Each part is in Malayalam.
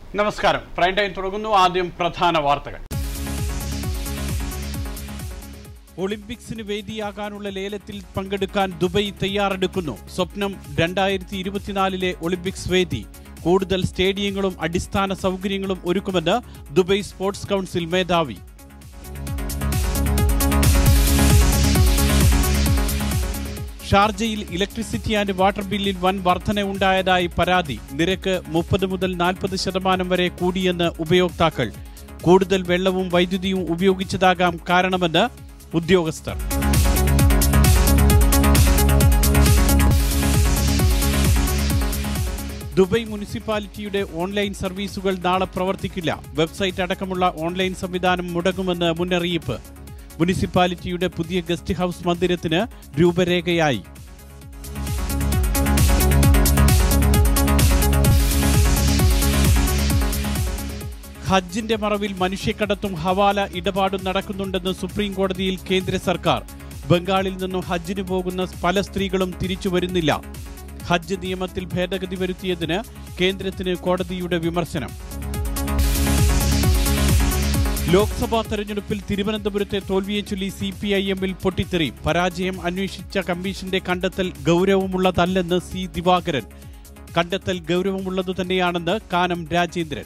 നമസ്കാരം പ്രൈം ടൈം തുടങ്ങുന്നു ആദ്യം പ്രധാന വാർത്തകൾ ഒളിമ്പിക്സിന് വേദിയാകാനുള്ള ലേലത്തിൽ പങ്കെടുക്കാൻ ദുബൈ തയ്യാറെടുക്കുന്നു സ്വപ്നം രണ്ടായിരത്തി ഇരുപത്തിനാലിലെ ഒളിമ്പിക്സ് വേദി കൂടുതൽ സ്റ്റേഡിയങ്ങളും അടിസ്ഥാന സൗകര്യങ്ങളും ഒരുക്കുമെന്ന് ദുബൈ സ്പോർട്സ് കൗൺസിൽ മേധാവി ഷാർജയിൽ ഇലക്ട്രിസിറ്റി ആൻഡ് വാട്ടർ ബില്ലിൽ വൻ വർധന ഉണ്ടായതായി പരാതി നിരക്ക് മുപ്പത് മുതൽ നാൽപ്പത് ശതമാനം വരെ കൂടിയെന്ന് ഉപയോക്താക്കൾ കൂടുതൽ വെള്ളവും വൈദ്യുതിയും ഉപയോഗിച്ചതാകാം കാരണമെന്ന് ഉദ്യോഗസ്ഥർ ദുബൈ മുനിസിപ്പാലിറ്റിയുടെ ഓൺലൈൻ സർവീസുകൾ നാളെ പ്രവർത്തിക്കില്ല വെബ്സൈറ്റ് അടക്കമുള്ള ഓൺലൈൻ സംവിധാനം മുടങ്ങുമെന്ന് മുന്നറിയിപ്പ് മുനിസിപ്പാലിറ്റിയുടെ പുതിയ ഗസ്റ്റ് ഹൌസ് മന്ദിരത്തിന് രൂപരേഖയായി ഹജ്ജിന്റെ മറവിൽ മനുഷ്യക്കടത്തും ഹവാല ഇടപാടും നടക്കുന്നുണ്ടെന്ന് സുപ്രീം കോടതിയിൽ കേന്ദ്ര സർക്കാർ ബംഗാളിൽ നിന്നും ഹജ്ജിന് പോകുന്ന പല സ്ത്രീകളും തിരിച്ചു വരുന്നില്ല ഹജ്ജ് നിയമത്തിൽ ഭേദഗതി വരുത്തിയതിന് കേന്ദ്രത്തിന് കോടതിയുടെ വിമർശനം ലോക്സഭാ തെരഞ്ഞെടുപ്പിൽ തിരുവനന്തപുരത്തെ തോൽവിയെ ചൊല്ലി സി പി ഐ എമ്മിൽ പൊട്ടിത്തെറി പരാജയം അന്വേഷിച്ച കമ്മീഷന്റെ കണ്ടെത്തൽ ഗൗരവമുള്ളതല്ലെന്ന് സി ദിവാകരൻ കണ്ടെത്തൽ ഗൗരവമുള്ളതു തന്നെയാണെന്ന് കാനം രാജേന്ദ്രൻ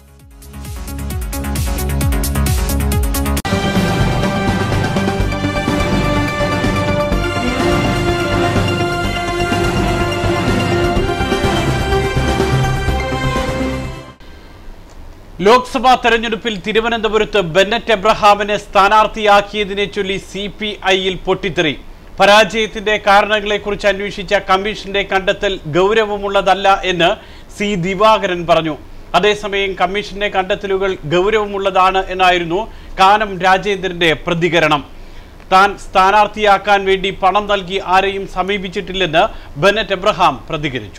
ലോക്സഭാ തെരഞ്ഞെടുപ്പിൽ തിരുവനന്തപുരത്ത് ബെന്നറ്റ് എബ്രഹാമിനെ സ്ഥാനാർത്ഥിയാക്കിയതിനെ ചൊല്ലി സി പി ഐയിൽ പൊട്ടിത്തെറി പരാജയത്തിന്റെ കാരണങ്ങളെക്കുറിച്ച് അന്വേഷിച്ച കമ്മീഷന്റെ കണ്ടെത്തൽ ഗൗരവമുള്ളതല്ല എന്ന് സി ദിവാകരൻ പറഞ്ഞു അതേസമയം കമ്മീഷന്റെ കണ്ടെത്തലുകൾ ഗൗരവമുള്ളതാണ് എന്നായിരുന്നു കാനം രാജേന്ദ്രന്റെ പ്രതികരണം താൻ സ്ഥാനാർത്ഥിയാക്കാൻ വേണ്ടി പണം നൽകി ആരെയും സമീപിച്ചിട്ടില്ലെന്ന് ബെന്നറ്റ് എബ്രഹാം പ്രതികരിച്ചു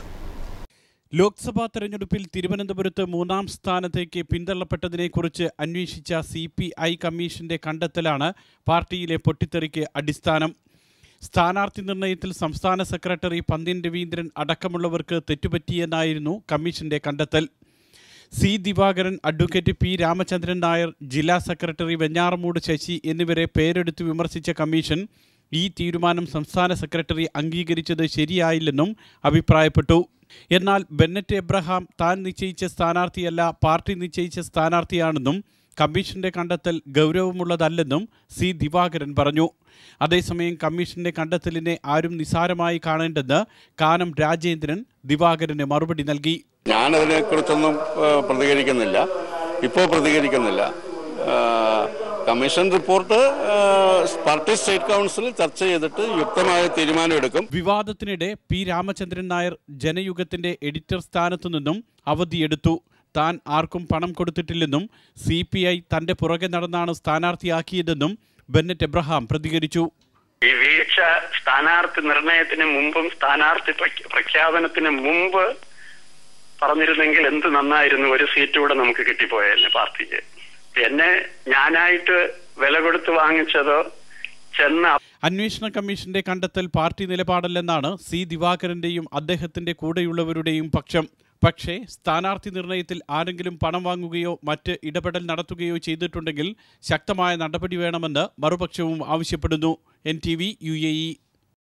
ലോക്സഭാ തെരഞ്ഞെടുപ്പിൽ തിരുവനന്തപുരത്ത് മൂന്നാം സ്ഥാനത്തേക്ക് പിന്തള്ളപ്പെട്ടതിനെക്കുറിച്ച് അന്വേഷിച്ച സി പി ഐ കമ്മീഷന്റെ കണ്ടെത്തലാണ് പാർട്ടിയിലെ പൊട്ടിത്തെറിക്ക് അടിസ്ഥാനം സ്ഥാനാർത്ഥി നിർണയത്തിൽ സംസ്ഥാന സെക്രട്ടറി പന്ത്യൻ രവീന്ദ്രൻ അടക്കമുള്ളവർക്ക് തെറ്റുപറ്റിയെന്നായിരുന്നു കമ്മീഷന്റെ കണ്ടെത്തൽ C Divakaran advocate P Ramachandran Nair ജില്ലാ സെക്രട്ടറി വെഞ്ഞാറമൂട് ശശി എന്നിവരെ പേരെടുത്ത് വിമർശിച്ച കമ്മീഷൻ ഈ തീരുമാനം സംസ്ഥാന സെക്രട്ടറി അംഗീകരിച്ചത് ശരിയായില്ലെന്നും അഭിപ്രായപ്പെട്ടു എന്നാൽ ബെന്നറ്റ് എബ്രഹാം താൻ നിശ്ചയിച്ച സ്ഥാനാർത്ഥിയല്ല പാർട്ടി നിശ്ചയിച്ച സ്ഥാനാർത്ഥിയാണെന്നും കമ്മീഷന്റെ കണ്ടെത്തൽ ഗൗരവമുള്ളതല്ലെന്നും സി ദിവാകരൻ പറഞ്ഞു അതേസമയം കമ്മീഷന്റെ കണ്ടെത്തലിനെ ആരും നിസാരമായി കാണേണ്ടെന്ന് കാനം രാജേന്ദ്രൻ ദിവാകരന് മറുപടി നൽകി ഞാനതിനെ കുറിച്ചൊന്നും ഏഹ്, പ്രതികരിക്കുന്നില്ല ഇപ്പോൾ പ്രതികരിക്കുന്നില്ല ഏഹ്, കമ്മീഷൻ റിപ്പോർട്ട് ഏഹ്, പാർട്ടി സ്റ്റേറ്റ് കൗൺസിൽ ചർച്ച ചെയ്തിട്ട് യുക്തമായ തീരുമാനമെടുക്കും വിവാദത്തിനിടെ പി രാമചന്ദ്രൻ നായർ ജനയുഗത്തിന്റെ എഡിറ്റർ സ്ഥാനത്തു നിന്നും അവധിയെടുത്തു താൻ ആർക്കും പണം കൊടുത്തിട്ടില്ലെന്നും സി പി ഐ തന്റെ പുറകെ നടന്നാണ് സ്ഥാനാർത്ഥിയാക്കിയതെന്നും ബെന്നറ്റ് എബ്രഹാം പ്രതികരിച്ചു ഈ വീഴ്ച സ്ഥാനാർത്ഥി നിർണയത്തിന് മുമ്പും സ്ഥാനാർത്ഥി പ്രഖ്യ- പ്രഖ്യാപനത്തിന് മുമ്പ് പറഞ്ഞിരുന്നെങ്കിൽ എന്ത് നന്നായിരുന്നു ഒരു സീറ്റ് കൂടെ നമുക്ക് കിട്ടിപ്പോയല്ലേ പാർട്ടിക്ക് എന്നെ ഞാനായിട്ട് വില കൊടുത്ത് വാങ്ങിച്ചതോ ചെന്ന അന്വേഷണ കമ്മീഷന്റെ കണ്ടെത്തൽ പാർട്ടി നിലപാടല്ലെന്നാണ് സി ദിവാകരന്റെയും അദ്ദേഹത്തിന്റെ കൂടെയുള്ളവരുടെയും പക്ഷം പക്ഷേ സ്ഥാനാർത്ഥി നിർണയത്തിൽ ആരെങ്കിലും പണം വാങ്ങുകയോ മറ്റ് ഇടപെടൽ നടത്തുകയോ ചെയ്തിട്ടുണ്ടെങ്കിൽ ശക്തമായ നടപടി വേണമെന്ന് മറുപക്ഷവും ആവശ്യപ്പെടുന്നു N T V U A E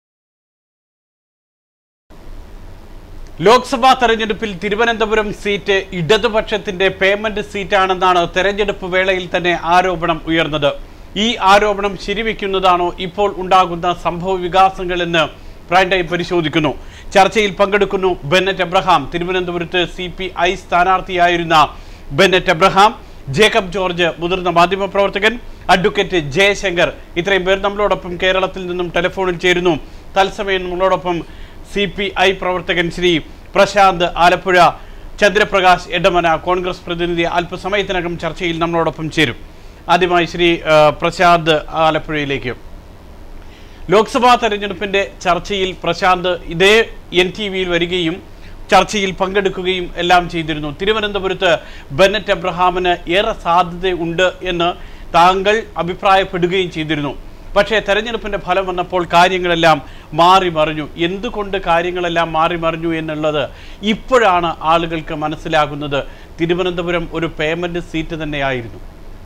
Lok Sabha തെരഞ്ഞെടുപ്പിൽ തിരുവനന്തപുരം സീറ്റ് ഇടതുപക്ഷത്തിന്റെ പേയ്മെന്റ് സീറ്റാണെന്നാണ് തെരഞ്ഞെടുപ്പ് വേളയിൽ തന്നെ ആരോപണം ഉയർന്നത് ഈ ആരോപണം ശരിവെക്കുന്നതാണോ ഇപ്പോൾ ഉണ്ടാകുന്ന സംഭവ വികാസങ്ങൾ എന്ന് പ്രൈം ടൈം പരിശോധിക്കുന്നു ചർച്ചയിൽ പങ്കെടുക്കുന്നു ബെന്നറ്റ് എബ്രഹാം തിരുവനന്തപുരത്ത് സി പി ഐ സ്ഥാനാർത്ഥിയായിരുന്ന ബെന്നറ്റ് എബ്രഹാം ജേക്കബ് ജോർജ് മുതിർന്ന മാധ്യമപ്രവർത്തകൻ അഡ്വക്കേറ്റ് ജയശങ്കർ ഇത്രയും പേർ നമ്മളോടൊപ്പം കേരളത്തിൽ നിന്നും ടെലിഫോണിൽ ചേരുന്നു തത്സമയം നമ്മളോടൊപ്പം സി പി ഐ പ്രവർത്തകൻ ശ്രീ പ്രശാന്ത് ആലപ്പുഴ ചന്ദ്രപ്രകാശ് എഡമന കോൺഗ്രസ് പ്രതിനിധി അല്പസമയത്തിനകം ചർച്ചയിൽ നമ്മളോടൊപ്പം ചേരും ആദ്യമായി ശ്രീ ആ, പ്രശാന്ത് ആലപ്പുഴയിലേക്ക് ലോക്സഭാ തെരഞ്ഞെടുപ്പിന്റെ ചർച്ചയിൽ പ്രശാന്ത് ഇതേ എൻ ടി വിയിൽ വരികയും ചർച്ചയിൽ പങ്കെടുക്കുകയും എല്ലാം ചെയ്തിരുന്നു തിരുവനന്തപുരത്ത് ബെന്നറ്റ് എബ്രഹാമിന് ഏറെ സാധ്യതയുണ്ട് എന്ന് താങ്കൾ അഭിപ്രായപ്പെടുകയും ചെയ്തിരുന്നു പക്ഷേ തെരഞ്ഞെടുപ്പിന്റെ ഫലം വന്നപ്പോൾ കാര്യങ്ങളെല്ലാം മാറി മറിഞ്ഞു എന്തുകൊണ്ട് കാര്യങ്ങളെല്ലാം മാറി മറിഞ്ഞു എന്നുള്ളത് ഇപ്പോഴാണ് ആളുകൾക്ക് മനസ്സിലാകുന്നത് തിരുവനന്തപുരം ഒരു പേയ്മെന്റ് സീറ്റ് തന്നെയായിരുന്നു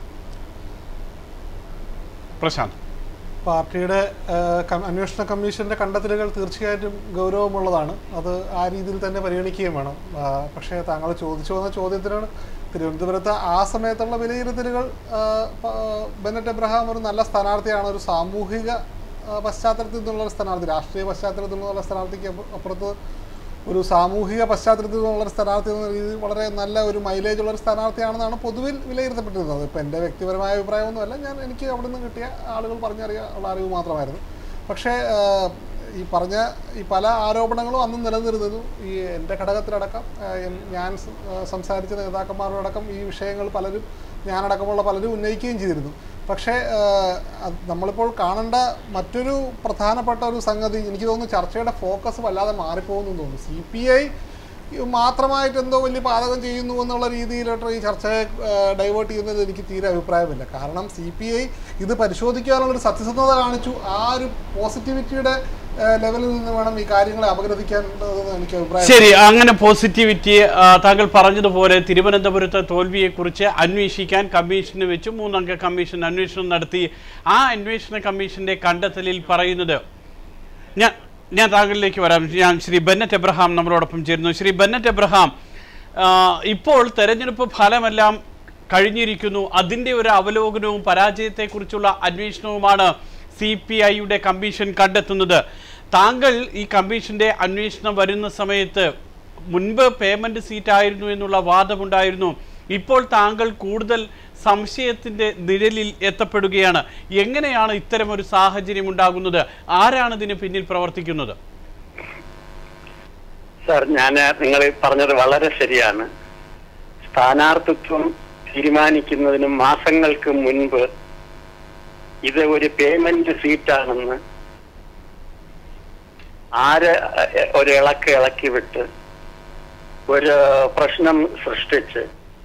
പ്രശാന്ത് പാർട്ടിയുടെ ആ, കം- അന്വേഷണ കമ്മീഷന്റെ കണ്ടെത്തലുകൾ തീർച്ചയായിട്ടും ഗൗരവമുള്ളതാണ് അത് ആ രീതിയിൽ തന്നെ പരിഗണിക്കുകയും വേണം ആ, പക്ഷേ താങ്കൾ ചോദിച്ചു വന്ന ചോദ്യത്തിനാണ് തിരുവനന്തപുരത്ത് ആ സമയത്തുള്ള വിലയിരുത്തലുകൾ ആ, പ- ബെന്നറ്റ് എബ്രഹാം ഒരു നല്ല സ്ഥാനാർത്ഥിയാണ് ഒരു സാമൂഹിക ആ, പശ്ചാത്തലത്തിൽ നിന്നുള്ള ഒരു സ്ഥാനാർത്ഥി രാഷ്ട്രീയ പശ്ചാത്തലത്തിൽ നിന്നുള്ള സ്ഥാനാർത്ഥിക്ക് അപ്പു- അപ്പുറത്ത് ഒരു സാമൂഹിക പശ്ചാത്തലത്തിൽ നിന്നുള്ള ഒരു സ്ഥാനാർത്ഥി എന്ന രീതിയിൽ വളരെ നല്ല ഒരു മൈലേജ് ഉള്ള ഒരു സ്ഥാനാർത്ഥിയാണെന്നാണ് പൊതുവിൽ വിലയിരുത്തപ്പെട്ടിരുന്നത് ഇപ്പം എൻ്റെ വ്യക്തിപരമായ അഭിപ്രായമൊന്നുമല്ല ഞാൻ എനിക്ക് അവിടെ നിന്ന് കിട്ടിയ ആളുകൾ പറഞ്ഞറിയാൻ ഉള്ള അറിവ് മാത്രമായിരുന്നു പക്ഷേ ആ, ഈ പറഞ്ഞ ഈ പല ആരോപണങ്ങളും അന്ന് നിലനിന്നിരുന്നു ഈ എൻ്റെ ഘടകത്തിലടക്കം ആ, എൻ- ഞാൻ സ്- ആ, സംസാരിച്ച നേതാക്കന്മാരോടക്കം ഈ വിഷയങ്ങൾ പലരും ഞാനടക്കമുള്ള പലരും ഉന്നയിക്കുകയും ചെയ്തിരുന്നു പക്ഷേ ആ, അത് നമ്മളിപ്പോൾ കാണേണ്ട മറ്റൊരു പ്രധാനപ്പെട്ട ഒരു സംഗതി എനിക്ക് തോന്നുന്നു ചർച്ചയുടെ ഫോക്കസ് വല്ലാതെ മാറിപ്പോകുന്നു എന്ന് തോന്നുന്നു സി പി ഐ മാത്രമായിട്ട് എന്തോ വലിയ പാതകം ചെയ്യുന്നു എന്നുള്ള രീതിയിലോട്ട് ഈ ചർച്ചയെ ഡൈവേർട്ട് ചെയ്യുന്നത് എനിക്ക് തീരെ അഭിപ്രായമില്ല കാരണം സി പി ഐ ഇത് പരിശോധിക്കാനുള്ളൊരു സത്യസന്ധത കാണിച്ചു ആ ഒരു പോസിറ്റിവിറ്റിയുടെ ലെവലിൽ നിന്ന് വേണം ഈ കാര്യങ്ങളെ അപഗ്രഥിക്കേണ്ടതെന്ന് എനിക്ക് അഭിപ്രായം ശരി അങ്ങനെ പോസിറ്റിവിറ്റി ആ, താങ്കൾ പറഞ്ഞതുപോലെ തിരുവനന്തപുരത്തെ തോൽവിയെക്കുറിച്ച് അന്വേഷിക്കാൻ കമ്മീഷന് വെച്ചു മൂന്നംഗ കമ്മീഷൻ അന്വേഷണം നടത്തി ആ അന്വേഷണ കമ്മീഷന്റെ കണ്ടെത്തലിൽ പറയുന്നത് ഞാൻ ഞാൻ താങ്കളിലേക്ക് വരാം ഞാൻ ശ്രീ ബെന്നറ്റ് എബ്രഹാം നമ്മളോടൊപ്പം ചേരുന്നു ശ്രീ ബെന്നറ്റ് എബ്രഹാം ആ, ഇപ്പോൾ തെരഞ്ഞെടുപ്പ് ഫലമെല്ലാം കഴിഞ്ഞിരിക്കുന്നു അതിൻ്റെ ഒരു അവലോകനവും പരാജയത്തെക്കുറിച്ചുള്ള അന്വേഷണവുമാണ് സി പി ഐയുടെ കമ്മീഷൻ കണ്ടെത്തുന്നത് താങ്കൾ ഈ കമ്മീഷന്റെ അന്വേഷണം വരുന്ന സമയത്ത് മുൻപ് പേയ്മെന്റ് സീറ്റ് ആയിരുന്നു എന്നുള്ള വാദമുണ്ടായിരുന്നു ഇപ്പോൾ താങ്കൾ കൂടുതൽ സംശയത്തിന്റെ നിഴലിൽ എത്തപ്പെടുകയാണ് എങ്ങനെയാണ് ഇത്തരം ഒരു സാഹചര്യം ഉണ്ടാകുന്നത് ആരാണ് ഇതിന് പിന്നിൽ പ്രവർത്തിക്കുന്നത് സാർ ഞാൻ നിങ്ങൾ പറഞ്ഞത് വളരെ ശരിയാണ് സ്ഥാനാർത്ഥിത്വം തീരുമാനിക്കുന്നതിന് മാസങ്ങൾക്ക് മുൻപ് ഇത് ഒരു പേയ്മെന്റ് സീറ്റാണെന്ന് ആര് എ- ഒരു ഇളക്ക് ഇളക്കി വിട്ട് ഒരു പ്രശ്നം സൃഷ്ടിച്ച്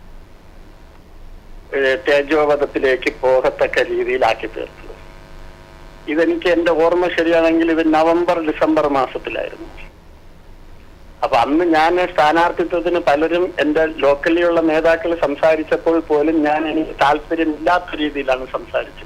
ഏഹ് തേജോവധത്തിലേക്ക് പോകത്തക്ക രീതിയിലാക്കി തീർത്തു ഇതെനിക്ക് എന്റെ ഓർമ്മ ശരിയാണെങ്കിൽ ഇത് നവംബർ ഡിസംബർ മാസത്തിലായിരുന്നു അപ്പൊ അന്ന് ഞാൻ സ്ഥാനാർത്ഥിത്വത്തിന് പലരും എന്റെ ലോക്കലിയുള്ള നേതാക്കൾ സംസാരിച്ചപ്പോൾ പോലും ഞാൻ എനിക്ക് താല്പര്യമില്ലാത്ത രീതിയിലാണ് സംസാരിച്ചിരുന്നത്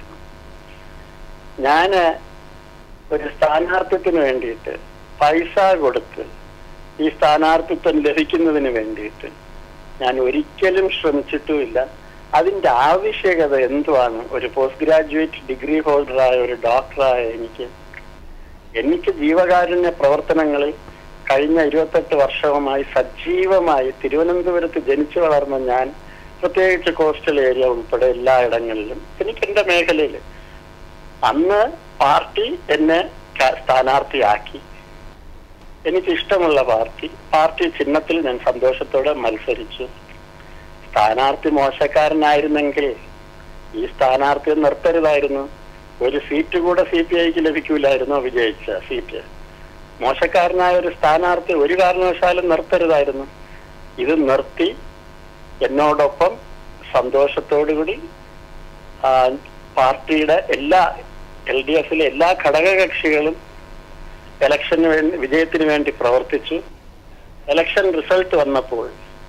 ഞാന് ഒരു സ്ഥാനാർത്ഥിത്വത്തിന് വേണ്ടിയിട്ട് പൈസ കൊടുത്ത് ഈ സ്ഥാനാർത്ഥിത്വം ലഭിക്കുന്നതിന് വേണ്ടിയിട്ട് ഞാൻ ഒരിക്കലും ശ്രമിച്ചിട്ടുമില്ല അതിന്റെ ആവശ്യകത എന്തുവാണ് ഒരു പോസ്റ്റ് ഗ്രാജുവേറ്റ് ഡിഗ്രി ഹോൾഡറായ ഒരു ഡോക്ടറായ എനിക്ക് എനിക്ക് ജീവകാരുണ്യ പ്രവർത്തനങ്ങളിൽ കഴിഞ്ഞ ഇരുപത്തെട്ട് വർഷവുമായി സജീവമായി തിരുവനന്തപുരത്ത് ജനിച്ചു വളർന്ന ഞാൻ പ്രത്യേകിച്ച് കോസ്റ്റൽ ഏരിയ ഉൾപ്പെടെ എല്ലായിടങ്ങളിലും എനിക്ക് എന്റെ മേഖലയിൽ അന്ന് പാർട്ടി എന്നെ ക- സ്ഥാനാർത്ഥിയാക്കി എനിക്ക് ഇഷ്ടമുള്ള പാർട്ടി പാർട്ടി ചിഹ്നത്തിൽ ഞാൻ സന്തോഷത്തോടെ മത്സരിച്ചു സ്ഥാനാർത്ഥി മോശക്കാരനായിരുന്നെങ്കിൽ ഈ സ്ഥാനാർത്ഥിയെ നിർത്തരുതായിരുന്നു ഒരു സീറ്റ് കൂടെ സി പി ഐക്ക് ലഭിക്കൂലായിരുന്നോ വിജയിച്ച സീറ്റ് മോശക്കാരനായ ഒരു സ്ഥാനാർത്ഥി ഒരു കാരണവശാലും നിർത്തരുതായിരുന്നു ഇത് നിർത്തി എന്നോടൊപ്പം സന്തോഷത്തോടുകൂടി ആ, പാർട്ടിയുടെ എല്ലാ എൽ ഡി എഫിലെ എല്ലാ ഘടകകക്ഷികളും ഇലക്ഷന് വേണ്ടി വിജയത്തിന് വേണ്ടി പ്രവർത്തിച്ചു ഇലക്ഷൻ റിസൾട്ട് വന്നപ്പോൾ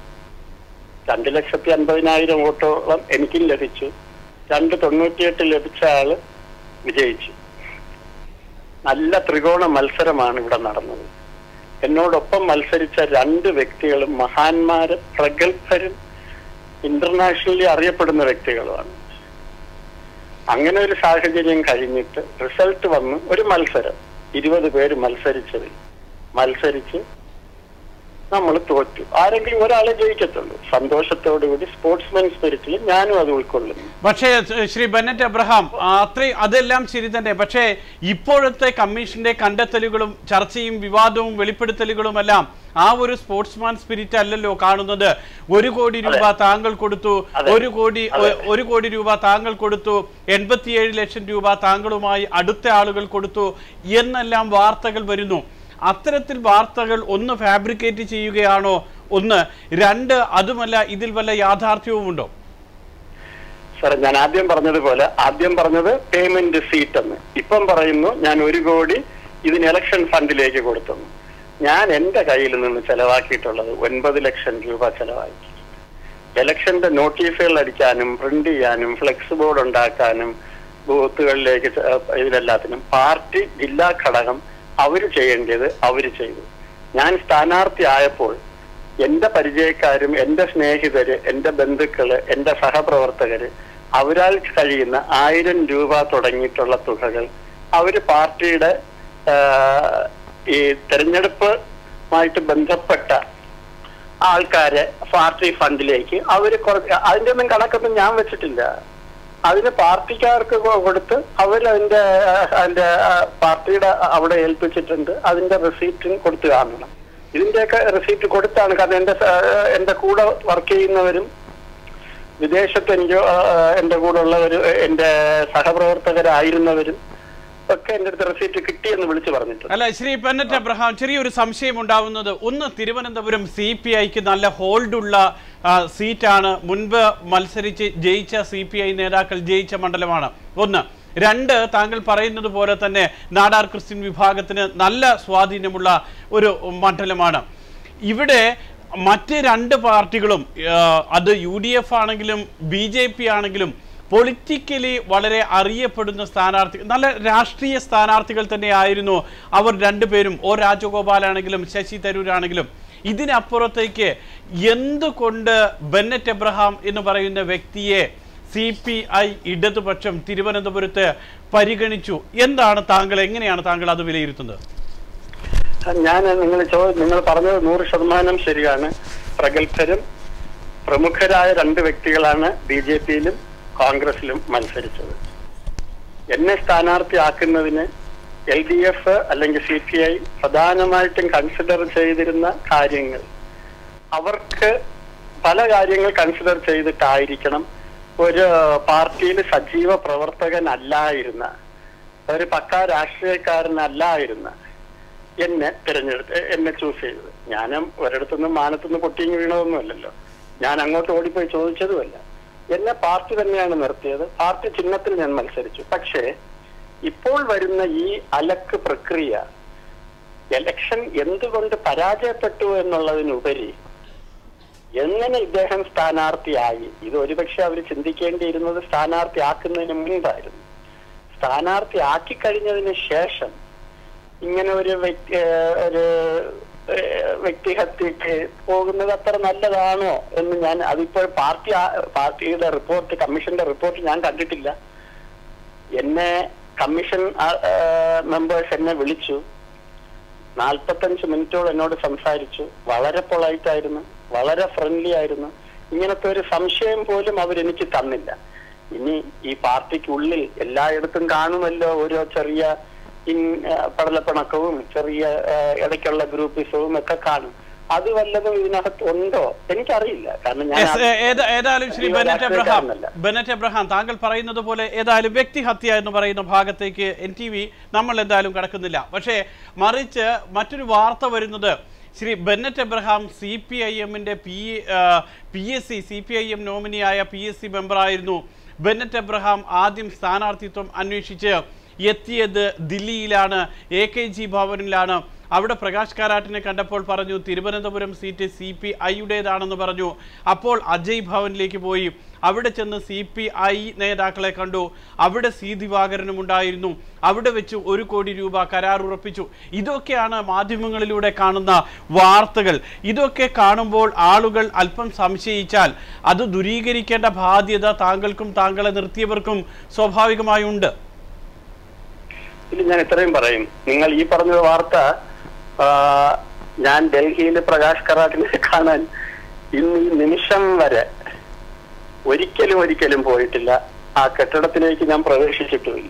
രണ്ട് ലക്ഷത്തി അൻപതിനായിരം വോട്ടോളം എനിക്കും ലഭിച്ചു രണ്ട് തൊണ്ണൂറ്റിയെട്ട് ലഭിച്ച ആള് വിജയിച്ചു നല്ല ത്രികോണ മത്സരമാണ് ഇവിടെ നടന്നത് എന്നോടൊപ്പം മത്സരിച്ച രണ്ട് വ്യക്തികളും മഹാന്മാരും പ്രഗത്ഭരും ഇന്റർനാഷണലി അറിയപ്പെടുന്ന വ്യക്തികളുമാണ് അങ്ങനെ ഒരു സാഹചര്യം കഴിഞ്ഞിട്ട് റിസൾട്ട് വന്ന് ഒരു മത്സരം ഇരുപത് പേര് മത്സരിച്ചതിൽ മത്സരിച്ച് നമ്മൾ തോറ്റു ആരെങ്കിലും ഒരാളെ ജയിക്കത്തുള്ളൂ സന്തോഷത്തോടുകൂടി സ്പോർട്സ്മാൻ സ്പിരിറ്റിൽ ഞാനും അത് ഉൾക്കൊള്ളുന്നു പക്ഷേ സ് ശ്രീ ബെന്നറ്റ് എബ്രഹാം ആ, അത്രയും അതെല്ലാം ശരി തന്നെ പക്ഷേ ഇപ്പോഴത്തെ കമ്മീഷന്റെ കണ്ടെത്തലുകളും ചർച്ചയും വിവാദവും വെളിപ്പെടുത്തലുകളുമെല്ലാം ആ ഒരു സ്പോർട്സ്മാൻ സ്പിരിറ്റ് അല്ലല്ലോ കാണുന്നത് ഒരു കോടി രൂപ താങ്കൾ കൊടുത്തു അതെ. ഒരു കോടി ഒ- ഒരു കോടി രൂപ താങ്കൾ കൊടുത്തു എൺപത്തിയേഴ് ലക്ഷം രൂപ താങ്കളുമായി അടുത്ത ആളുകൾ കൊടുത്തു എന്നെല്ലാം വാർത്തകൾ വരുന്നു അത്തരത്തിൽ വാർത്തകൾ ഒന്ന് ഫാബ്രിക്കേറ്റ് ചെയ്യുകയാണോ ഒന്ന് രണ്ട് അതുമല്ല ഇതിൽ വല്ല യാഥാർത്ഥ്യവുമുണ്ടോ സാറേ ഞാൻ ആദ്യം പറഞ്ഞതുപോലെ ആദ്യം പറഞ്ഞത് പേയ്മെന്റ് സീറ്റ് എന്ന് ഇപ്പം പറയുന്നു ഞാൻ ഒരു കോടി ഇതിന് ഇലക്ഷൻ ഫണ്ടിലേക്ക് കൊടുത്തെന്ന് ഞാൻ എന്റെ കയ്യിൽ നിന്ന് ചെലവാക്കിയിട്ടുള്ളത് ഒൻപത് ലക്ഷം രൂപ ചെലവാക്കി ഇലക്ഷന്റെ നോട്ടീസുകൾ അടിക്കാനും പ്രിന്റ് ചെയ്യാനും ഫ്ലെക്സ് ബോർഡ് ഉണ്ടാക്കാനും ബൂത്തുകളിലേക്ക് ച- ഇതിനെല്ലാത്തിനും പാർട്ടി ജില്ലാ ഘടകം അവര് ചെയ്യേണ്ടത് അവര് ചെയ്തു ഞാൻ സ്ഥാനാർത്ഥി ആയപ്പോൾ എന്റെ പരിചയക്കാരും എന്റെ സ്നേഹിതര് എന്റെ ബന്ധുക്കള് എന്റെ സഹപ്രവർത്തകര് അവരാൽ കഴിയുന്ന ആയിരം രൂപ തുടങ്ങിയിട്ടുള്ള തുകകൾ അവര് പാർട്ടിയുടെ ആ, ഈ തെരഞ്ഞെടുപ്പുമായിട്ട് ബന്ധപ്പെട്ട ആൾക്കാരെ പാർട്ടി ഫണ്ടിലേക്ക് അവര് കുറച്ച് അതിന്റെ ഒന്നും കണക്കൊന്നും ഞാൻ വെച്ചിട്ടില്ല അതിന് പാർട്ടിക്കാർക്ക് കൊ- കൊടുത്ത് അവരതിന്റെ ആ, അതിന്റെ ആ, പാർട്ടിയുടെ അവിടെ ഏൽപ്പിച്ചിട്ടുണ്ട് അതിന്റെ റെസീപ്റ്റും കൊടുത്ത് കാണണം ഇതിന്റെയൊക്കെ റെസീപ്റ്റ് കൊടുത്താണ് കാരണം എന്റെ സ- എന്റെ കൂടെ വർക്ക് ചെയ്യുന്നവരും വിദേശത്ത് എനിക്ക് ആ, എന്റെ കൂടെ ഉള്ളവരും എന്റെ സഹപ്രവർത്തകരായിരുന്നവരും ഒക്കെ എന്റെ അടുത്ത് റെസീപ്റ്റ് കിട്ടിയെന്ന് വിളിച്ചു പറഞ്ഞിട്ടുണ്ട് അല്ല ശ്രീ പെന്നറ്റ് അബ്രഹാം ചെറിയൊരു സംശയം ഉണ്ടാവുന്നത് ഒന്ന് തിരുവനന്തപുരം സി പി ഐക്ക് നല്ല ഹോൾഡുള്ള ആ, സീറ്റാണ് മുൻപ് മത്സരിച്ച് ജയിച്ച സി പി ഐ നേതാക്കൾ ജയിച്ച മണ്ഡലമാണ് ഒന്ന് രണ്ട് താങ്കൾ പറയുന്നത് പോലെ തന്നെ നാടാർ ക്രിസ്ത്യൻ വിഭാഗത്തിന് നല്ല സ്വാധീനമുള്ള ഒരു മണ്ഡലമാണ് ഇവിടെ മറ്റ് രണ്ട് പാർട്ടികളും ആ, അത് യു ഡി എഫ് ആണെങ്കിലും ബി ജെ പി ആണെങ്കിലും പൊളിറ്റിക്കലി വളരെ അറിയപ്പെടുന്ന സ്ഥാനാർത്ഥി നല്ല രാഷ്ട്രീയ സ്ഥാനാർത്ഥികൾ തന്നെയായിരുന്നു അവർ രണ്ടുപേരും ഒ രാജഗോപാലാണെങ്കിലും ശശി തരൂരാണെങ്കിലും ഇതിനപ്പുറത്തേക്ക് എന്തുകൊണ്ട് ബെന്നറ്റ് എബ്രഹാം എന്ന് പറയുന്ന വ്യക്തിയെ സി പി ഐ ഇടതുപക്ഷം തിരുവനന്തപുരത്ത് പരിഗണിച്ചു എന്താണ് താങ്കൾ എങ്ങനെയാണ് താങ്കൾ അത് വിലയിരുത്തുന്നത് ഞാൻ നിങ്ങൾ ചോ നിങ്ങൾ പറഞ്ഞത് നൂറ് ശതമാനം ശരിയാണ് പ്രഗത്ഭരും പ്രമുഖരായ രണ്ട് വ്യക്തികളാണ് ബി ജെ പിയിലും കോൺഗ്രസിലും മത്സരിച്ചത് എന്നെ സ്ഥാനാർത്ഥിയാക്കുന്നതിന് എൽ ഡി എഫ് അല്ലെങ്കിൽ സി പി ഐ പ്രധാനമായിട്ടും കൺസിഡർ ചെയ്തിരുന്ന കാര്യങ്ങൾ അവർക്ക് പല കാര്യങ്ങൾ കൺസിഡർ ചെയ്തിട്ടായിരിക്കണം ഒരു പാർട്ടിയിൽ സജീവ പ്രവർത്തകനല്ലായിരുന്ന ഒരു പക്കാ രാഷ്ട്രീയക്കാരനല്ലായിരുന്ന എന്നെ തിരഞ്ഞെടുത്ത് എന്നെ ചൂസ് ചെയ്തത് ഞാനും ഒരിടത്തുനിന്നും മാനത്തുനിന്ന് പൊട്ടിങ്ങി വീണതൊന്നുമല്ലല്ലോ ഞാൻ അങ്ങോട്ട് ഓടിപ്പോയി ചോദിച്ചതുമല്ല എന്നെ പാർട്ടി തന്നെയാണ് നിർത്തിയത് പാർട്ടി ചിഹ്നത്തിൽ ഞാൻ മത്സരിച്ചു പക്ഷേ ഇപ്പോൾ വരുന്ന ഈ അലക്ക് പ്രക്രിയ എലക്ഷൻ എന്തുകൊണ്ട് പരാജയപ്പെട്ടു എന്നുള്ളതിനുപരി എങ്ങനെ ഇദ്ദേഹം സ്ഥാനാർത്ഥിയായി ഇത് ഒരുപക്ഷെ അവർ ചിന്തിക്കേണ്ടിയിരുന്നത് സ്ഥാനാർത്ഥിയാക്കുന്നതിന് മുൻപായിരുന്നു സ്ഥാനാർത്ഥി ആക്കി കഴിഞ്ഞതിന് ശേഷം ഇങ്ങനെ ഒരു വ്യക്തി ഏഹ് ഒരു ഏഹ് വ്യക്തിഹത്യക്ക് പോകുന്നത് അത്ര നല്ലതാണോ എന്ന് ഞാൻ അതിപ്പോൾ പാർട്ടി ആ- പാർട്ടിയുടെ റിപ്പോർട്ട് കമ്മീഷന്റെ റിപ്പോർട്ട് ഞാൻ കണ്ടിട്ടില്ല എന്നെ കമ്മീഷൻ മെമ്പേഴ്സ് എന്നെ വിളിച്ചു നാൽപ്പത്തഞ്ച് മിനിറ്റോളം എന്നോട് സംസാരിച്ചു വളരെ പൊളൈറ്റ് ആയിരുന്നു വളരെ ഫ്രണ്ട്ലി ആയിരുന്നു ഇങ്ങനത്തെ ഒരു സംശയം പോലും അവരെനിക്ക് തന്നില്ല ഇനി ഈ പാർട്ടിക്കുള്ളിൽ എല്ലായിടത്തും കാണുമല്ലോ ഓരോ ചെറിയ ഇൻ ആ, പടലപ്പിണക്കവും ചെറിയ ആ, ഇടയ്ക്കുള്ള ഗ്രൂപ്പിസവും ഒക്കെ കാണും അത് വല്ലതും ഇതിനകത്ത് ഉണ്ടോ എനിക്കറിയില്ല കാരണം ഞാൻ Yes, ഏ- ഏത- ഏതായാലും ശ്രീ അധികം ബെനറ്റ് എബ്രഹാം രാഷ്ട്രീയക്കാരനല്ല. ബെനറ്റ് എബ്രഹാം താങ്കൾ പറയുന്നത് പോലെ ഏതായാലും വ്യക്തിഹത്യ എന്ന് പറയുന്ന ഭാഗത്തേക്ക് എൻ ടി വി നമ്മൾ എന്തായാലും കടക്കുന്നില്ല പക്ഷേ മറിച്ച് മറ്റൊരു വാർത്ത വരുന്നത് Shri Bennet Abraham C P I എമ്മിൻ്റെ P P S C C P I M നോമിനിയായ പി എസ് സി മെമ്പറായിരുന്നു ബെന്നറ്റ് എബ്രഹാം ആദ്യം സ്ഥാനാർത്ഥിത്വം അന്വേഷിച്ച് എത്തിയത് ദില്ലിയിലാണ് എ കെ ജി ഭവനിലാണ് അവിടെ പ്രകാശ് കാരാട്ടിനെ കണ്ടപ്പോൾ പറഞ്ഞു തിരുവനന്തപുരം സീറ്റ് സി പി ഐയുടേതാണെന്ന് പറഞ്ഞു അപ്പോൾ അജയ് ഭവനിലേക്ക് പോയി അവിടെ ചെന്ന് സി പി ഐ നേതാക്കളെ കണ്ടു അവിടെ സി ദിവാകരനും ഉണ്ടായിരുന്നു അവിടെ വെച്ച് ഒരു കോടി രൂപ കരാർ ഉറപ്പിച്ചു ഇതൊക്കെയാണ് മാധ്യമങ്ങളിലൂടെ കാണുന്ന വാർത്തകൾ ഇതൊക്കെ കാണുമ്പോൾ ആളുകൾ അല്പം സംശയിച്ചാൽ അത് ദുരീകരിക്കേണ്ട ബാധ്യത താങ്കൾക്കും താങ്കളെ നിർത്തിയവർക്കും സ്വാഭാവികമായി ഉണ്ട് ഇതിൽ ഞാൻ ഇത്രയും പറയും നിങ്ങൾ ഈ പറഞ്ഞ വാർത്ത ആ, ഞാൻ ഡൽഹിയിൽ പ്രകാശ് കറാട്ടിനെ കാണാൻ ഇന്ന് ഈ നിമിഷം വരെ ഒരിക്കലും ഒരിക്കലും പോയിട്ടില്ല ആ കെട്ടിടത്തിലേക്ക് ഞാൻ പ്രവേശിച്ചിട്ടുമില്ല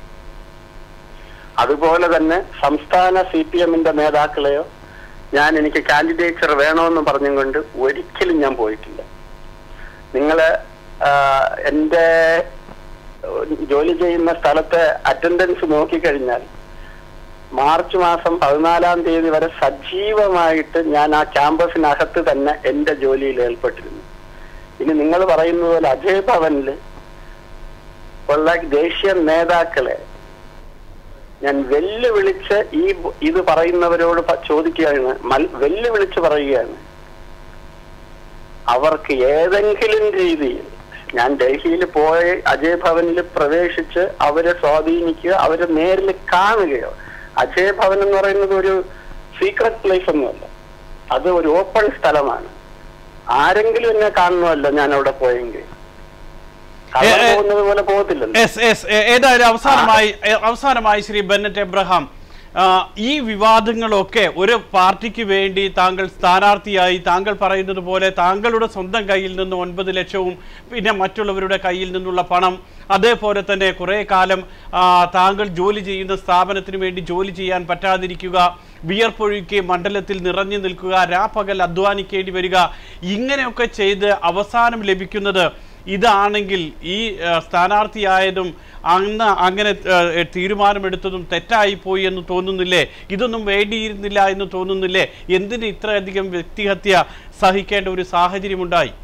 അതുപോലെ തന്നെ സംസ്ഥാന സി പി എമ്മിന്റെ നേതാക്കളെയോ ഞാൻ എനിക്ക് കാൻഡിഡേച്ചർ വേണമെന്ന് പറഞ്ഞും കൊണ്ട് ഒരിക്കലും ഞാൻ പോയിട്ടില്ല നിങ്ങള് ആ, എന്റെ ജോലി ചെയ്യുന്ന സ്ഥലത്തെ അറ്റൻഡൻസ് നോക്കിക്കഴിഞ്ഞാൽ മാർച്ച് മാസം പതിനാലാം തീയതി വരെ സജീവമായിട്ട് ഞാൻ ആ ക്യാമ്പസിനകത്ത് തന്നെ എന്റെ ജോലിയിൽ ഏർപ്പെട്ടിരുന്നു ഇനി നിങ്ങൾ പറയുന്നത് പോലെ അജയ് ഭവനില് ഉള്ള ദേശീയ നേതാക്കളെ ഞാൻ വെല്ലുവിളിച്ച് ഈ ബ- ഇത് പറയുന്നവരോട് പ- ചോദിക്കുകയാണ് മൽ- വെല്ലുവിളിച്ച് പറയുകയാണ് അവർക്ക് ഏതെങ്കിലും രീതിയിൽ ഞാൻ ഡൽഹിയിൽ പോയി അജയ് ഭവനിൽ പ്രവേശിച്ച് അവരെ സ്വാധീനിക്കുക അവരെ നേരിൽ കാണുകയോ അജയ് ഭവൻ എന്ന് പറയുന്നത് ഒരു സീക്രട്ട് പ്ലേസ് ഒന്നുമല്ല അത് ഒരു ഓപ്പൺ സ്ഥലമാണ് ആരെങ്കിലും എന്നെ കാണണമല്ലോ ഞാൻ അവിടെ പോയെങ്കിൽ കള്ളൻ ഏ, ഏ. പോകുന്നത് പോലെ പോകത്തില്ലല്ലോ എസ് എസ് ഏ- ഏതായാലും അവസാനമായി ഏ, അവസാനമായി ശ്രീ ബെന്നറ്റ് എബ്രഹാം ആ, ഈ വിവാദങ്ങളൊക്കെ ഒരു പാർട്ടിക്ക് വേണ്ടി താങ്കൾ സ്ഥാനാർത്ഥിയായി താങ്കൾ പറയുന്നത് പോലെ താങ്കളുടെ സ്വന്തം കയ്യിൽ നിന്ന് ഒൻപത് ലക്ഷവും പിന്നെ മറ്റുള്ളവരുടെ കയ്യിൽ നിന്നുള്ള പണം അതേപോലെ തന്നെ കുറേ കാലം ആ, താങ്കൾ ജോലി ചെയ്യുന്ന സ്ഥാപനത്തിന് വേണ്ടി ജോലി ചെയ്യാൻ പറ്റാതിരിക്കുക വിയർപ്പൊഴുക്കി മണ്ഡലത്തിൽ നിറഞ്ഞു നിൽക്കുക രാപ്പകൽ അധ്വാനിക്കേണ്ടി വരിക ഇങ്ങനെയൊക്കെ ചെയ്ത് അവസാനം ലഭിക്കുന്നത് ഇതാണെങ്കിൽ ഈ ആ, സ്ഥാനാർത്ഥിയായതും അന്ന് അങ്ങനെ ആ, തീരുമാനമെടുത്തതും തെറ്റായി പോയി എന്ന് തോന്നുന്നില്ലേ ഇതൊന്നും വേണ്ടിയിരുന്നില്ല എന്ന് തോന്നുന്നില്ലേ എന്തിന് ഇത്രയധികം വ്യക്തിഹത്യ സഹിക്കേണ്ട ഒരു സാഹചര്യമുണ്ടായി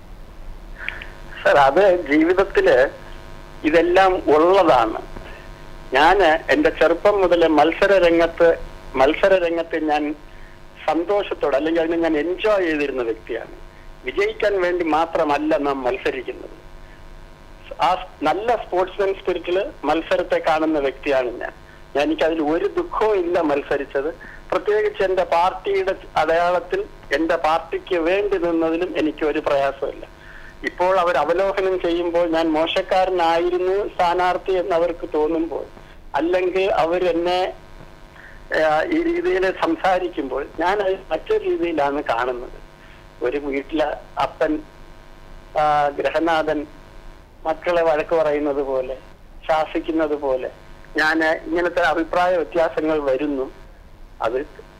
സർ അത് ജീവിതത്തില് ഇതെല്ലാം ഉള്ളതാണ് ഞാൻ എന്റെ ചെറുപ്പം മുതൽ മത്സര രംഗത്ത് മത്സര രംഗത്ത് ഞാൻ സന്തോഷത്തോടെ അല്ലെങ്കിൽ അതിനെ ഞാൻ എൻജോയ് ചെയ്തിരുന്ന വ്യക്തിയാണ് വിജയിക്കാൻ വേണ്ടി മാത്രമല്ല നാം മത്സരിക്കുന്നത് ആ നല്ല സ്പോർട്സ്മാൻ സ്പിരിറ്റില് മത്സരത്തെ കാണുന്ന വ്യക്തിയാണ് ഞാൻ ഞാൻ എനിക്ക് അതിൽ ഒരു ദുഃഖവും ഇല്ല മത്സരിച്ചത് പ്രത്യേകിച്ച് എന്റെ പാർട്ടിയുടെ അടയാളത്തിൽ എന്റെ പാർട്ടിക്ക് വേണ്ടി നിന്നതിലും എനിക്ക് ഒരു പ്രയാസമില്ല ഇപ്പോൾ അവർ അവലോകനം ചെയ്യുമ്പോൾ ഞാൻ മോശക്കാരനായിരുന്നു സ്ഥാനാർത്ഥി എന്ന് അവർക്ക് തോന്നുമ്പോൾ അല്ലെങ്കിൽ അവർ എന്നെ ഏഹ്, ഈ രീതിയിൽ സംസാരിക്കുമ്പോൾ ഞാൻ അത് മറ്റൊരു രീതിയിലാണ് കാണുന്നത് ഒരു വീട്ടിലെ അപ്പൻ ആ, ഗ്രഹനാഥൻ മക്കളെ വഴക്ക് പറയുന്നത് പോലെ ശാസിക്കുന്നത് പോലെ ഞാൻ ഇങ്ങനത്തെ അഭിപ്രായ വ്യത്യാസങ്ങൾ വരുന്നു അത്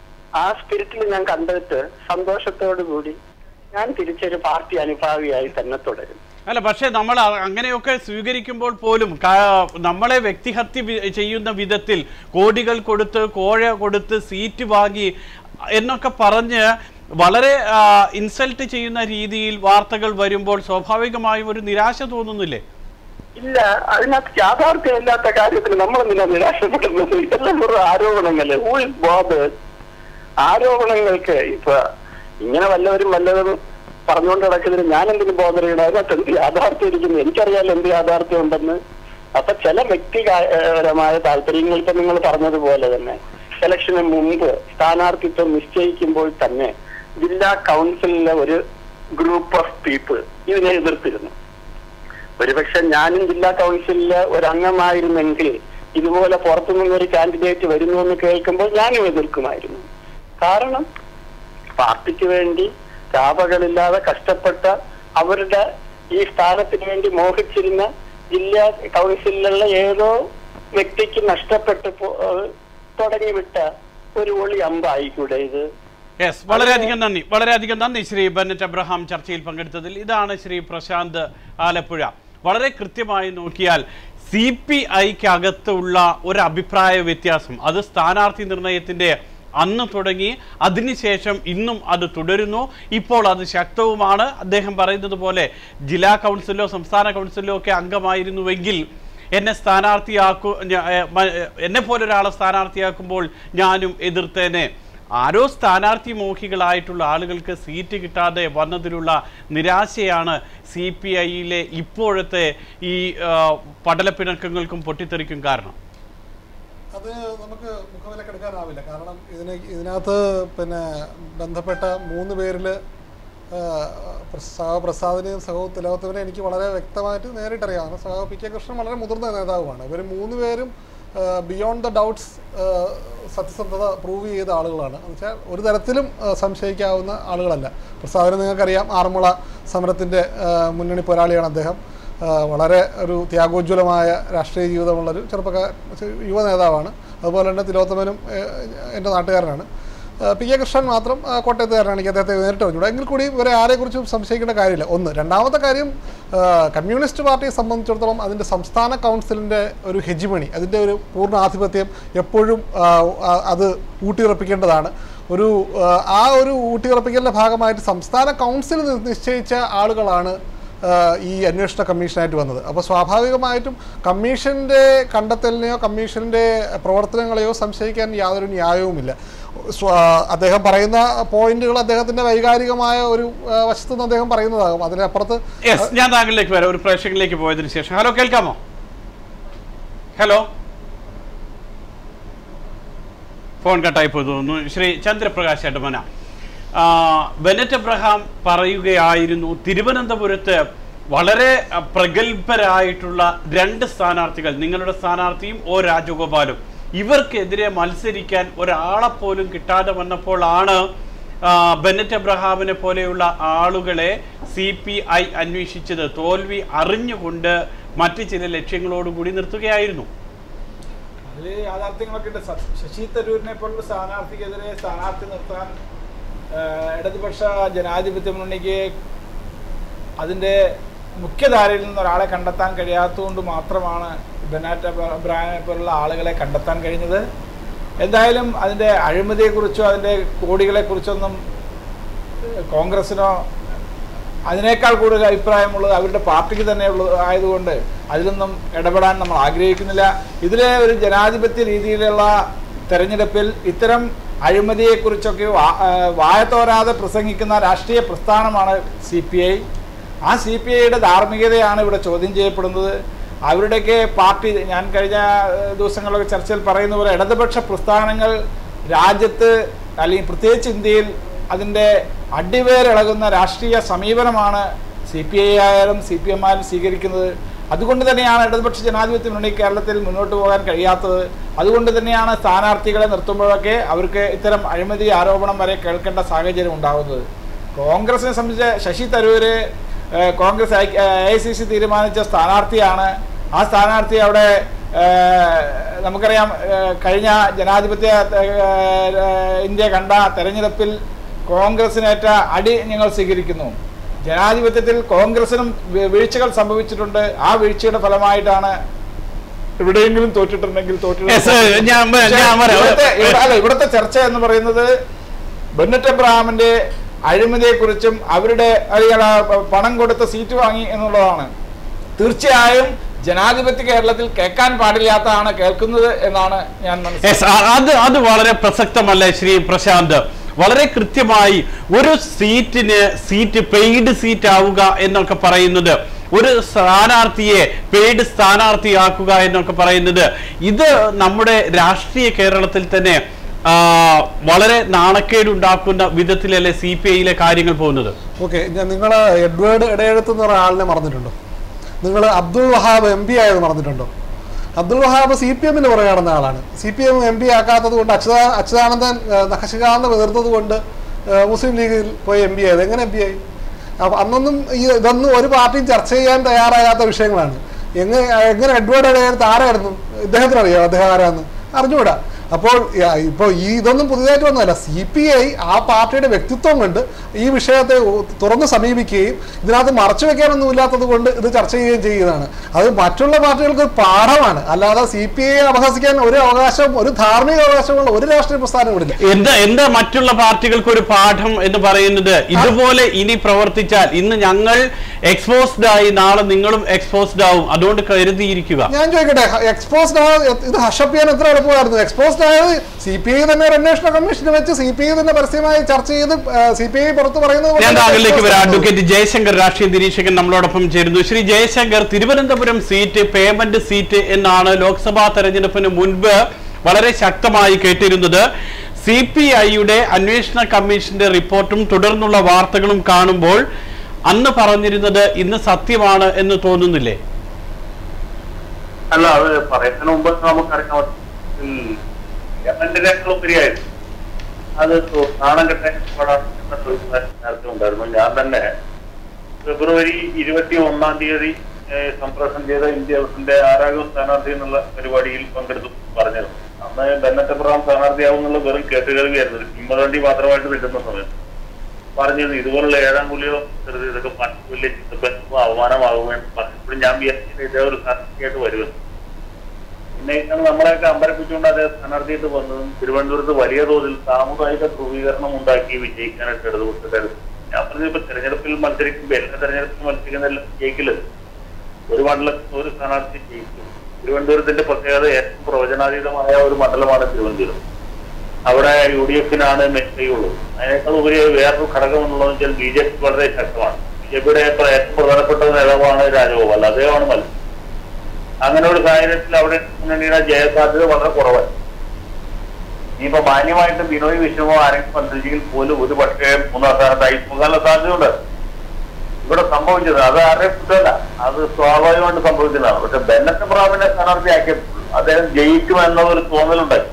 ആ സ്പിരിറ്റിൽ ഞാൻ കണ്ടിട്ട് സന്തോഷത്തോടു കൂടി ഞാൻ തിരിച്ചൊരു പാർട്ടി അനുഭാവിയായി തന്നെ തുടരും അല്ല പക്ഷേ നമ്മൾ അ- അങ്ങനെയൊക്കെ സ്വീകരിക്കുമ്പോൾ പോലും കാ- നമ്മളെ വ്യക്തിഹത്യ വി- ചെയ്യുന്ന വിധത്തിൽ കോടികൾ കൊടുത്ത് കോഴ കൊടുത്ത് സീറ്റ് വാങ്ങി എന്നൊക്കെ പറഞ്ഞ് വളരെ ഇൻസൾട്ട് ചെയ്യുന്ന രീതിയിൽ വാർത്തകൾ വരുമ്പോൾ സ്വാഭാവികമായും ഒരു നിരാശ തോന്നുന്നില്ലേ ഇല്ല അതിനകത്ത് യാഥാർത്ഥ്യമില്ലാത്ത കാര്യത്തിൽ നമ്മൾ എന്തിനാ നിരാശപ്പെടുന്നത് ഇതെല്ലാം വെറും ആരോപണങ്ങള് ഹൂ ഇസ് ബോധേഡ് ആരോപണങ്ങൾക്ക് ഇപ്പൊ ഇങ്ങനെ വല്ലവരും വല്ലതും പറഞ്ഞുകൊണ്ട് നടക്കുന്നതിന് ഞാൻ എന്തിനു ബോധറിയണം അതിനകത്ത് എന്ത് യാഥാർത്ഥ്യം ഇരിക്കുന്നു എനിക്കറിയാലോ എന്ത് യാഥാർത്ഥ്യം ഉണ്ടെന്ന് അപ്പൊ ചില വ്യക്തിപരമായ താല്പര്യങ്ങൾ ഇപ്പൊ നിങ്ങൾ പറഞ്ഞതുപോലെ തന്നെ ഇലക്ഷന് മുമ്പ് സ്ഥാനാർത്ഥിത്വം നിശ്ചയിക്കുമ്പോൾ തന്നെ ജില്ലാ കൗൺസിലിലെ ഒരു ഗ്രൂപ്പ് ഓഫ് പീപ്പിൾ ഇതിനെ എതിർത്തിരുന്നു ഒരുപക്ഷെ ഞാനും ജില്ലാ കൗൺസിലിലെ ഒരു അംഗമായിരുന്നെങ്കിൽ ഇതുപോലെ പുറത്തുനിന്ന് ഒരു കാൻഡിഡേറ്റ് വരുന്നു എന്ന് കേൾക്കുമ്പോൾ ഞാനും എതിർക്കുമായിരുന്നു കാരണം പാർട്ടിക്ക് വേണ്ടി രാപകളില്ലാതെ കഷ്ടപ്പെട്ട അവരുടെ ഈ സ്ഥാനത്തിന് വേണ്ടി മോഹിച്ചിരുന്ന ജില്ലാ കൗൺസിലിലുള്ള ഏതോ വ്യക്തിക്ക് നഷ്ടപ്പെട്ട് പോ- ഏഹ് തുടങ്ങിവിട്ട ഒരു ഒളി അമ്പായിക്കൂടെ ഇത് യെസ് വളരെയധികം നന്ദി വളരെയധികം നന്ദി ശ്രീ ബെന്നറ്റ് അബ്രഹാം ചർച്ചയിൽ പങ്കെടുത്തതിൽ ഇതാണ് ശ്രീ പ്രശാന്ത് ആലപ്പുഴ വളരെ കൃത്യമായി നോക്കിയാൽ സി പി ഐക്കകത്തുള്ള ഒരു അഭിപ്രായ വ്യത്യാസം അത് സ്ഥാനാർത്ഥി നിർണയത്തിന്റെ അന്ന് തുടങ്ങി അതിനുശേഷം ഇന്നും അത് തുടരുന്നു ഇപ്പോൾ അത് ശക്തവുമാണ് അദ്ദേഹം പറയുന്നത് പോലെ ജില്ലാ കൗൺസിലോ സംസ്ഥാന കൗൺസിലോ ഒക്കെ അംഗമായിരുന്നുവെങ്കിൽ എന്നെ സ്ഥാനാർത്ഥിയാക്കു ഞാ- ഏ, മ- ഏ, എന്നെ പോലെ ഒരാളെ സ്ഥാനാർത്ഥിയാക്കുമ്പോൾ ഞാനും എതിർത്തേനെ ആരോ സ്ഥാനാർത്ഥി മോഹികളായിട്ടുള്ള ആളുകൾക്ക് സീറ്റ് കിട്ടാതെ വന്നതിലുള്ള നിരാശയാണ് സി പി ഐയിലെ ഇപ്പോഴത്തെ ഈ ആ, പടലപ്പിണക്കങ്ങൾക്കും പൊട്ടിത്തെറിക്കും കാരണം അത് നമുക്ക് മുഖവിലക്കെടുക്കാനാവില്ല കാരണം ഇതിന് ഇതിനകത്ത് പിന്നെ ബന്ധപ്പെട്ട മൂന്ന് പേരിൽ സഹ പ്രസാദിനെയും സഹോ തിലോത്തവനെയും എനിക്ക് വളരെ വ്യക്തമായിട്ട് നേരിട്ടറിയാവുന്ന സഹ പി കെ കൃഷ്ണൻ വളരെ മുതിർന്ന നേതാവുമാണ് ഇവർ മൂന്ന് പേരും ബിയോണ്ട് ദ ഡൗട്ട്സ് സത്യസന്ധത പ്രൂവ് ചെയ്ത ആളുകളാണ് എന്ന് വെച്ചാൽ ഒരു തരത്തിലും ആ, സംശയിക്കാവുന്ന ആളുകളല്ല പ്രസാദിനെ നിങ്ങൾക്കറിയാം ആറന്മുള സമരത്തിൻ്റെ മുന്നണി പോരാളിയാണ് അദ്ദേഹം ആ, വളരെ ഒരു ത്യാഗോജ്വലമായ രാഷ്ട്രീയ ജീവിതമുള്ളൊരു ചെറുപ്പക്കാർ യുവ നേതാവാണ് അതുപോലെ തന്നെ തിലോത്തമനും ഏഹ്, എൻ്റെ നാട്ടുകാരനാണ് ആ, പി കെ കൃഷ്ണൻ മാത്രം ആ, കോട്ടയത്തുകാരനാണ് എനിക്ക് അദ്ദേഹത്തെ നേരിട്ട് അറിഞ്ഞൂടാ എങ്കിൽ കൂടി ഇവരെ ആരെക്കുറിച്ചും സംശയിക്കേണ്ട കാര്യമില്ല ഒന്ന് രണ്ടാമത്തെ കാര്യം ആ, കമ്മ്യൂണിസ്റ്റ് പാർട്ടിയെ സംബന്ധിച്ചിടത്തോളം അതിൻ്റെ സംസ്ഥാന കൗൺസിലിൻ്റെ ഒരു ഹെജിമണി അതിൻ്റെ ഒരു പൂർണ്ണ ആധിപത്യം എപ്പോഴും ആ, ആ, അത് ഊട്ടിയുറപ്പിക്കേണ്ടതാണ് ഒരു ആ, ആ ഒരു ഊട്ടിയുറപ്പിക്കലിൻ്റെ ഭാഗമായിട്ട് സംസ്ഥാന കൗൺസിൽ നി- നിശ്ചയിച്ച ആളുകളാണ് ആ, ഈ അന്വേഷണ കമ്മീഷനായിട്ട് വന്നത് അപ്പോൾ സ്വാഭാവികമായിട്ടും കമ്മീഷൻ്റെ കണ്ടെത്തലിനെയോ കമ്മീഷൻ്റെ പ്രവർത്തനങ്ങളെയോ സംശയിക്കാൻ യാതൊരു ന്യായവുമില്ല സ്വ- അദ്ദേഹം പറയുന്ന പോയിന്റുകൾ അദ്ദേഹത്തിൻ്റെ വൈകാരികമായ ഒരു ആ, വശത്തു നിന്ന് അദ്ദേഹം പറയുന്നതാകും അതിനപ്പുറത്ത് യെസ് ഞാൻ താങ്കളിലേക്ക് വരാം ഒരു പ്രേക്ഷകരിലേക്ക് പോയതിനു ശേഷം ഹലോ കേൾക്കാമോ ഹലോ ഫോൺ കട്ടായി പോയി തോന്നുന്നു ശ്രീ ചന്ദ്രപ്രകാശ് എടമന ആ, ബെനറ്റ് എബ്രഹാം പറയുകയായിരുന്നു തിരുവനന്തപുരത്ത് വളരെ അ, പ്രഗത്ഭരായിട്ടുള്ള രണ്ട് സ്ഥാനാർത്ഥികൾ നിങ്ങളുടെ സ്ഥാനാർത്ഥിയും ഒ രാജഗോപാലും ഇവർക്കെതിരെ മത്സരിക്കാൻ ഒരാളെ പോലും കിട്ടാതെ വന്നപ്പോഴാണ് ആ, ബെനറ്റ് എബ്രഹാമിനെ പോലെയുള്ള ആളുകളെ സി പി ഐ അന്വേഷിച്ചത് തോൽവി അറിഞ്ഞുകൊണ്ട് മറ്റ് ചില ലക്ഷ്യങ്ങളോടുകൂടി നിർത്തുകയായിരുന്നു അതിൽ യാഥാർത്ഥ്യങ്ങളൊക്കെ ഉണ്ട് സ- ശശി തരൂരിനെ പോലുള്ള സ്ഥാനാർത്ഥിക്കെതിരെ സ്ഥാനാർത്ഥി നിർത്താൻ ആ, ഇടതുപക്ഷ ജനാധിപത്യ മുന്നണിക്ക് അതിൻ്റെ മുഖ്യധാരയിൽ നിന്ന് ഒരാളെ കണ്ടെത്താൻ കഴിയാത്തതുകൊണ്ട് മാത്രമാണ് ബെനാറ്റ ബ്രാനെ പോലുള്ള ആളുകളെ കണ്ടെത്താൻ കഴിഞ്ഞത് എന്തായാലും അതിൻ്റെ അഴിമതിയെക്കുറിച്ചോ അതിൻ്റെ കോടികളെക്കുറിച്ചൊന്നും ഏഹ്, കോൺഗ്രസിനോ അതിനേക്കാൾ കൂടുതൽ അഭിപ്രായമുള്ളത് അവരുടെ പാർട്ടിക്ക് തന്നെ ഉള്ളത് ആയതുകൊണ്ട് അതിലൊന്നും ഇടപെടാൻ നമ്മൾ ആഗ്രഹിക്കുന്നില്ല ഇതിലെ ഒരു ജനാധിപത്യ രീതിയിലുള്ള തെരഞ്ഞെടുപ്പിൽ ഇത്തരം അഴിമതിയെക്കുറിച്ചൊക്കെ വാ- ആ, വായത്തോരാതെ പ്രസംഗിക്കുന്ന രാഷ്ട്രീയ പ്രസ്ഥാനമാണ് സി പി ഐ ആ സി പി ഐയുടെ ധാർമ്മികതയാണ് ഇവിടെ ചോദ്യം ചെയ്യപ്പെടുന്നത് അവരുടെയൊക്കെ പാർട്ടി ഞാൻ കഴിഞ്ഞ ഏഹ്, ദിവസങ്ങളിലൊക്കെ ചർച്ചയിൽ പറയുന്ന പോലെ ഇടതുപക്ഷ പ്രസ്ഥാനങ്ങൾ രാജ്യത്ത് അല്ലെങ്കിൽ പ്രത്യേകിച്ച് ഇന്ത്യയിൽ അതിൻ്റെ അടിവേരിളകുന്ന രാഷ്ട്രീയ സമീപനമാണ് സി പി ഐ ആയാലും സി പി എം ആയാലും സ്വീകരിക്കുന്നത് അതുകൊണ്ട് തന്നെയാണ് ഇടതുപക്ഷ ജനാധിപത്യ മുന്നണി കേരളത്തിൽ മുന്നോട്ട് പോകാൻ കഴിയാത്തത് അതുകൊണ്ട് തന്നെയാണ് സ്ഥാനാർത്ഥികളെ നിർത്തുമ്പോഴൊക്കെ അവർക്ക് ഇത്തരം അഴിമതി ആരോപണം വരെ കേൾക്കേണ്ട സാഹചര്യം ഉണ്ടാകുന്നത് കോൺഗ്രസിനെ സംബന്ധിച്ച് ശശി തരൂര് ഏഹ്, Congress I I C C തീരുമാനിച്ച സ്ഥാനാർത്ഥിയാണ് ആ സ്ഥാനാർത്ഥി അവിടെ ഏഹ്, നമുക്കറിയാം ഏഹ്, കഴിഞ്ഞ ജനാധിപത്യ ഏഹ്, ഇന്ത്യ കണ്ട തെരഞ്ഞെടുപ്പിൽ കോൺഗ്രസിനേറ്റ അടി ഞങ്ങൾ സ്വീകരിക്കുന്നു ജനാധിപത്യത്തിൽ കോൺഗ്രസിനും വീ- വീഴ്ചകൾ സംഭവിച്ചിട്ടുണ്ട് ആ വീഴ്ചയുടെ ഫലമായിട്ടാണ് എവിടെയെങ്കിലും തോറ്റിട്ടുണ്ടെങ്കിൽ Yes, sir. ഞാൻ വ- പക്ഷേ ഞാൻ വരാം. ഇവിടുത്തെ ഇവിടെ- അല്ല ഇവിടുത്തെ ചർച്ച എന്ന് പറയുന്നത് ബെന്നറ്റ് എബ്രഹാമിന്റെ അഴിമതിയെക്കുറിച്ചും അവരുടെ അല്ലെങ്കിൽ ആ പണം കൊടുത്ത സീറ്റ് വാങ്ങി എന്നുള്ളതാണ് തീർച്ചയായും ജനാധിപത്യ കേരളത്തിൽ കേൾക്കാൻ പാടില്ലാത്തതാണ് കേൾക്കുന്നത് എന്നാണ് ഞാൻ മനസ്സിലാക്കുന്നത് Yes, ആ- അത് അത് വളരെ പ്രസക്തമല്ല ശ്രീ പ്രശാന്ത് വളരെ കൃത്യമായി ഒരു സീറ്റിന് സീറ്റ് പെയ്ഡ് സീറ്റ് ആവുക എന്നൊക്കെ പറയുന്നത് ഒരു സ്ഥാനാർത്ഥിയെ പെയ്ഡ് സ്ഥാനാർത്ഥിയാക്കുക എന്നൊക്കെ പറയുന്നത് ഇത് നമ്മുടെ രാഷ്ട്രീയ കേരളത്തിൽ തന്നെ ആ, വളരെ നാണക്കേടുണ്ടാക്കുന്ന വിധത്തിലല്ലേ സി പി ഐയിലെ കാര്യങ്ങൾ പോകുന്നത് ഓക്കെ നിങ്ങൾ എഡ്വേർഡ് ഇടയെഴുത്ത് എന്ന് പറഞ്ഞ ആളിനെ മറന്നിട്ടുണ്ടോ നിങ്ങൾ അബ്ദുൾ വഹാബ് എം പി ആയത് മറന്നിട്ടുണ്ടോ അബ്ദുൾ വഹാബ് സി പി എമ്മിന് പുറകെ നടന്ന ആളാണ് C P M M P ആക്കാത്തത് കൊണ്ട് അച്യുതാ അച്യുതാനന്ദൻ ഏഹ്, നഖശികാന്ത് എതിർത്തത് കൊണ്ട് ഏഹ്, മുസ്ലിം ലീഗിൽ പോയി എം പി ആയത് എങ്ങനെ എം പി ആയി അപ്പൊ അന്നൊന്നും ഈ ഇതൊന്നും ഒരു പാർട്ടിയും ചർച്ച ചെയ്യാൻ തയ്യാറാകാത്ത വിഷയങ്ങളാണ് എങ്ങനെ എങ്ങനെ എഡ്വേർഡ് ഇടയെഴുത്ത് ആരായിരുന്നു ഇദ്ദേഹത്തിന് അറിയാം അദ്ദേഹം ആരാന്ന് അറിഞ്ഞുകൂടാ അപ്പോൾ യ- ഇപ്പോൾ ഈ ഇതൊന്നും പുതിയതായിട്ട് വന്നതല്ല സി പി ഐ ആ പാർട്ടിയുടെ വ്യക്തിത്വം കൊണ്ട് ഈ വിഷയത്തെ ഉ- തുറന്ന് സമീപിക്കുകയും ഇതിനകത്ത് മറച്ചു വെക്കാനൊന്നും ഇല്ലാത്തത് കൊണ്ട് ഇത് ചർച്ച ചെയ്യുകയും ചെയ്യുന്നതാണ് അത് മറ്റുള്ള പാർട്ടികൾക്ക് ഒരു പാഠമാണ് അല്ലാതെ സി പി ഐ അപഹസിക്കാൻ ഒരു അവകാശം ഒരു ധാർമ്മിക അവകാശമുള്ള ഒരു രാഷ്ട്രീയ പ്രസ്ഥാനങ്ങളില്ല എന്താ എന്താ മറ്റുള്ള പാർട്ടികൾക്ക് ഒരു പാഠം എന്ന് പറയുന്നത് ഇതുപോലെ ഇനി പ്രവർത്തിച്ചാൽ ഇന്ന് ഞങ്ങൾ എക്സ്പോസ്ഡ് ആയി നാളെ നിങ്ങളും എക്സ്പോസ്ഡ് ആവും അതുകൊണ്ട് കരുതിയിരിക്കുക ഞാൻ ചോദിക്കട്ടെ എക്സ്പോസ്ഡ് ആ ഇത് ഹഷപ്പ് ചെയ്യാൻ എത്ര എളുപ്പമായിരുന്നു എക്സ്പോസ്ഡ് ആയത് സി പി ഐ തന്നെ ഒരു അന്വേഷണ കമ്മീഷനെ വെച്ച് സി പി ഐ തന്നെ പരസ്യമായി ചർച്ച ചെയ്ത് സി പി ഐ പുറത്ത് പറയുന്നത് പോലെ ഞാൻ തന്നെ താങ്കളിലേക്ക് exposed വരാം ആകുന്നത്. അഡ്വക്കേറ്റ് ജയശങ്കർ രാഷ്ട്രീയ നിരീക്ഷകൻ നമ്മളോടൊപ്പം ചേരുന്നു Shri Jayashankar Thiruvananthapuram seat payment seat എന്നാണ് ലോക്സഭാ തെരഞ്ഞെടുപ്പിന് മുൻപ് വളരെ ശക്തമായി കേട്ടിരുന്നത് സി പി ഐയുടെ അന്വേഷണ കമ്മീഷന്റെ റിപ്പോർട്ടും തുടർന്നുള്ള വാർത്തകളും കാണുമ്പോൾ അന്ന് പറഞ്ഞിരുന്നത് ഇന്ന് സത്യമാണ് എന്ന് തോന്നുന്നില്ലേ അല്ല അത് പറയുന്നതിന് മുമ്പ് നമുക്കറിയാം ഗവൺമെന്റിനേക്കാളുപരിയായിരുന്നു അത് തു- നാണം കെട്ടാൻ പാടാണ് എന്ന ചോദ്യം നേരത്തെ ഉണ്ടായിരുന്നു ഞാൻ തന്നെ ഫെബ്രുവരി ഇരുപത്തി ഒന്നാം തീയതി ഏഹ്, സംപ്രേഷണം ചെയ്ത ഇന്ത്യ ഹൗസിന്റെ ആരാകും സ്ഥാനാർത്ഥി എന്നുള്ള പരിപാടിയിൽ പങ്കെടുത്തു പറഞ്ഞിരുന്നു അന്ന് ബെന്നറ്റ് എബ്രഹാം സ്ഥാനാർത്ഥിയാവും എന്നുള്ള വെറും കേട്ടുകേൾവിയായിരുന്നു ഒരു കിംവദന്തി മാത്രമായിട്ട് നിൽക്കുന്ന സമയത്ത് പറഞ്ഞിരുന്നു ഇതുപോലുള്ള ഏഴാം കുലിയോ ചെറുത് ഇതൊക്കെ പണ്ട് വലിയ ചിന്തപ്പറ്റും അവമാനമാകുമെന്ന് പറഞ്ഞപ്പോഴും ഞാൻ വിചാരിച്ചത് ഇതേ ഒരു സ്ഥാനാർത്ഥിയായിട്ട് വരുമെന്ന് പിന്നെ ഇതാണ് നമ്മളെയൊക്കെ അമ്പരപ്പിച്ചുകൊണ്ട് അദ്ദേഹം സ്ഥാനാർത്ഥിയായിട്ട് വന്നതും തിരുവനന്തപുരത്ത് വലിയ തോതിൽ സാമുദായിക ധ്രുവീകരണം ഉണ്ടാക്കി വിജയിക്കാനായിട്ട് ഇടതുപക്ഷക്കാർ ഞാൻ പറഞ്ഞത് ഇപ്പൊ തെരഞ്ഞെടുപ്പിൽ മത്സരിക്കുമ്പോൾ എല്ലാ തെരഞ്ഞെടുപ്പിൽ മത്സരിക്കുന്ന ജയിക്കല് ഒരു മണ്ഡലത്തിൽ ഒരു സ്ഥാനാർത്ഥി ജയിക്കും തിരുവനന്തപുരത്തിന്റെ പ്രത്യേകത ഏറ്റവും പ്രവചനാതീതമായ ഒരു മണ്ഡലമാണ് തിരുവനന്തപുരം അവിടെ യു ഡി എഫിനാണ് മേൽക്കൈയുള്ളത് അതിനേക്കാൾ ഉപരി വേറൊരു ഘടകം എന്നുള്ളതെന്ന് വെച്ചാൽ ബി ജെ പി വളരെ ശക്തമാണ് ബി ജെ പിയുടെ ഏറ്റവും പ്രധാനപ്പെട്ട നേതാവാണ് രാജഗോപാൽ അദ്ദേഹമാണ് മത്സരം അങ്ങനെ ഒരു സാഹചര്യത്തിൽ അവിടെ മുന്നണിയുടെ ജയസാധ്യത വളരെ കുറവാണ് ഇനിയിപ്പോ മാന്യമായിട്ട് ബിനോയ് വിശ്വമോ ആരെങ്കിലും മത്സരിച്ചെങ്കിൽ പോലും ഒരു പക്ഷേ മൂന്നാം സ്ഥാനത്തായി പോകാനുള്ള സാധ്യതയുണ്ട് ഇവിടെ സംഭവിച്ചത് അത് ആരുടെ കുറ്റമല്ല അത് സ്വാഭാവികമായിട്ട് സംഭവിക്കുന്നതാണ് പക്ഷെ ബെന്നറ്റ് പ്രാമിനെ സ്ഥാനാർത്ഥിയാക്കിയപ്പോൾ അദ്ദേഹം ജയിക്കുമെന്ന ഒരു തോന്നലുണ്ടായി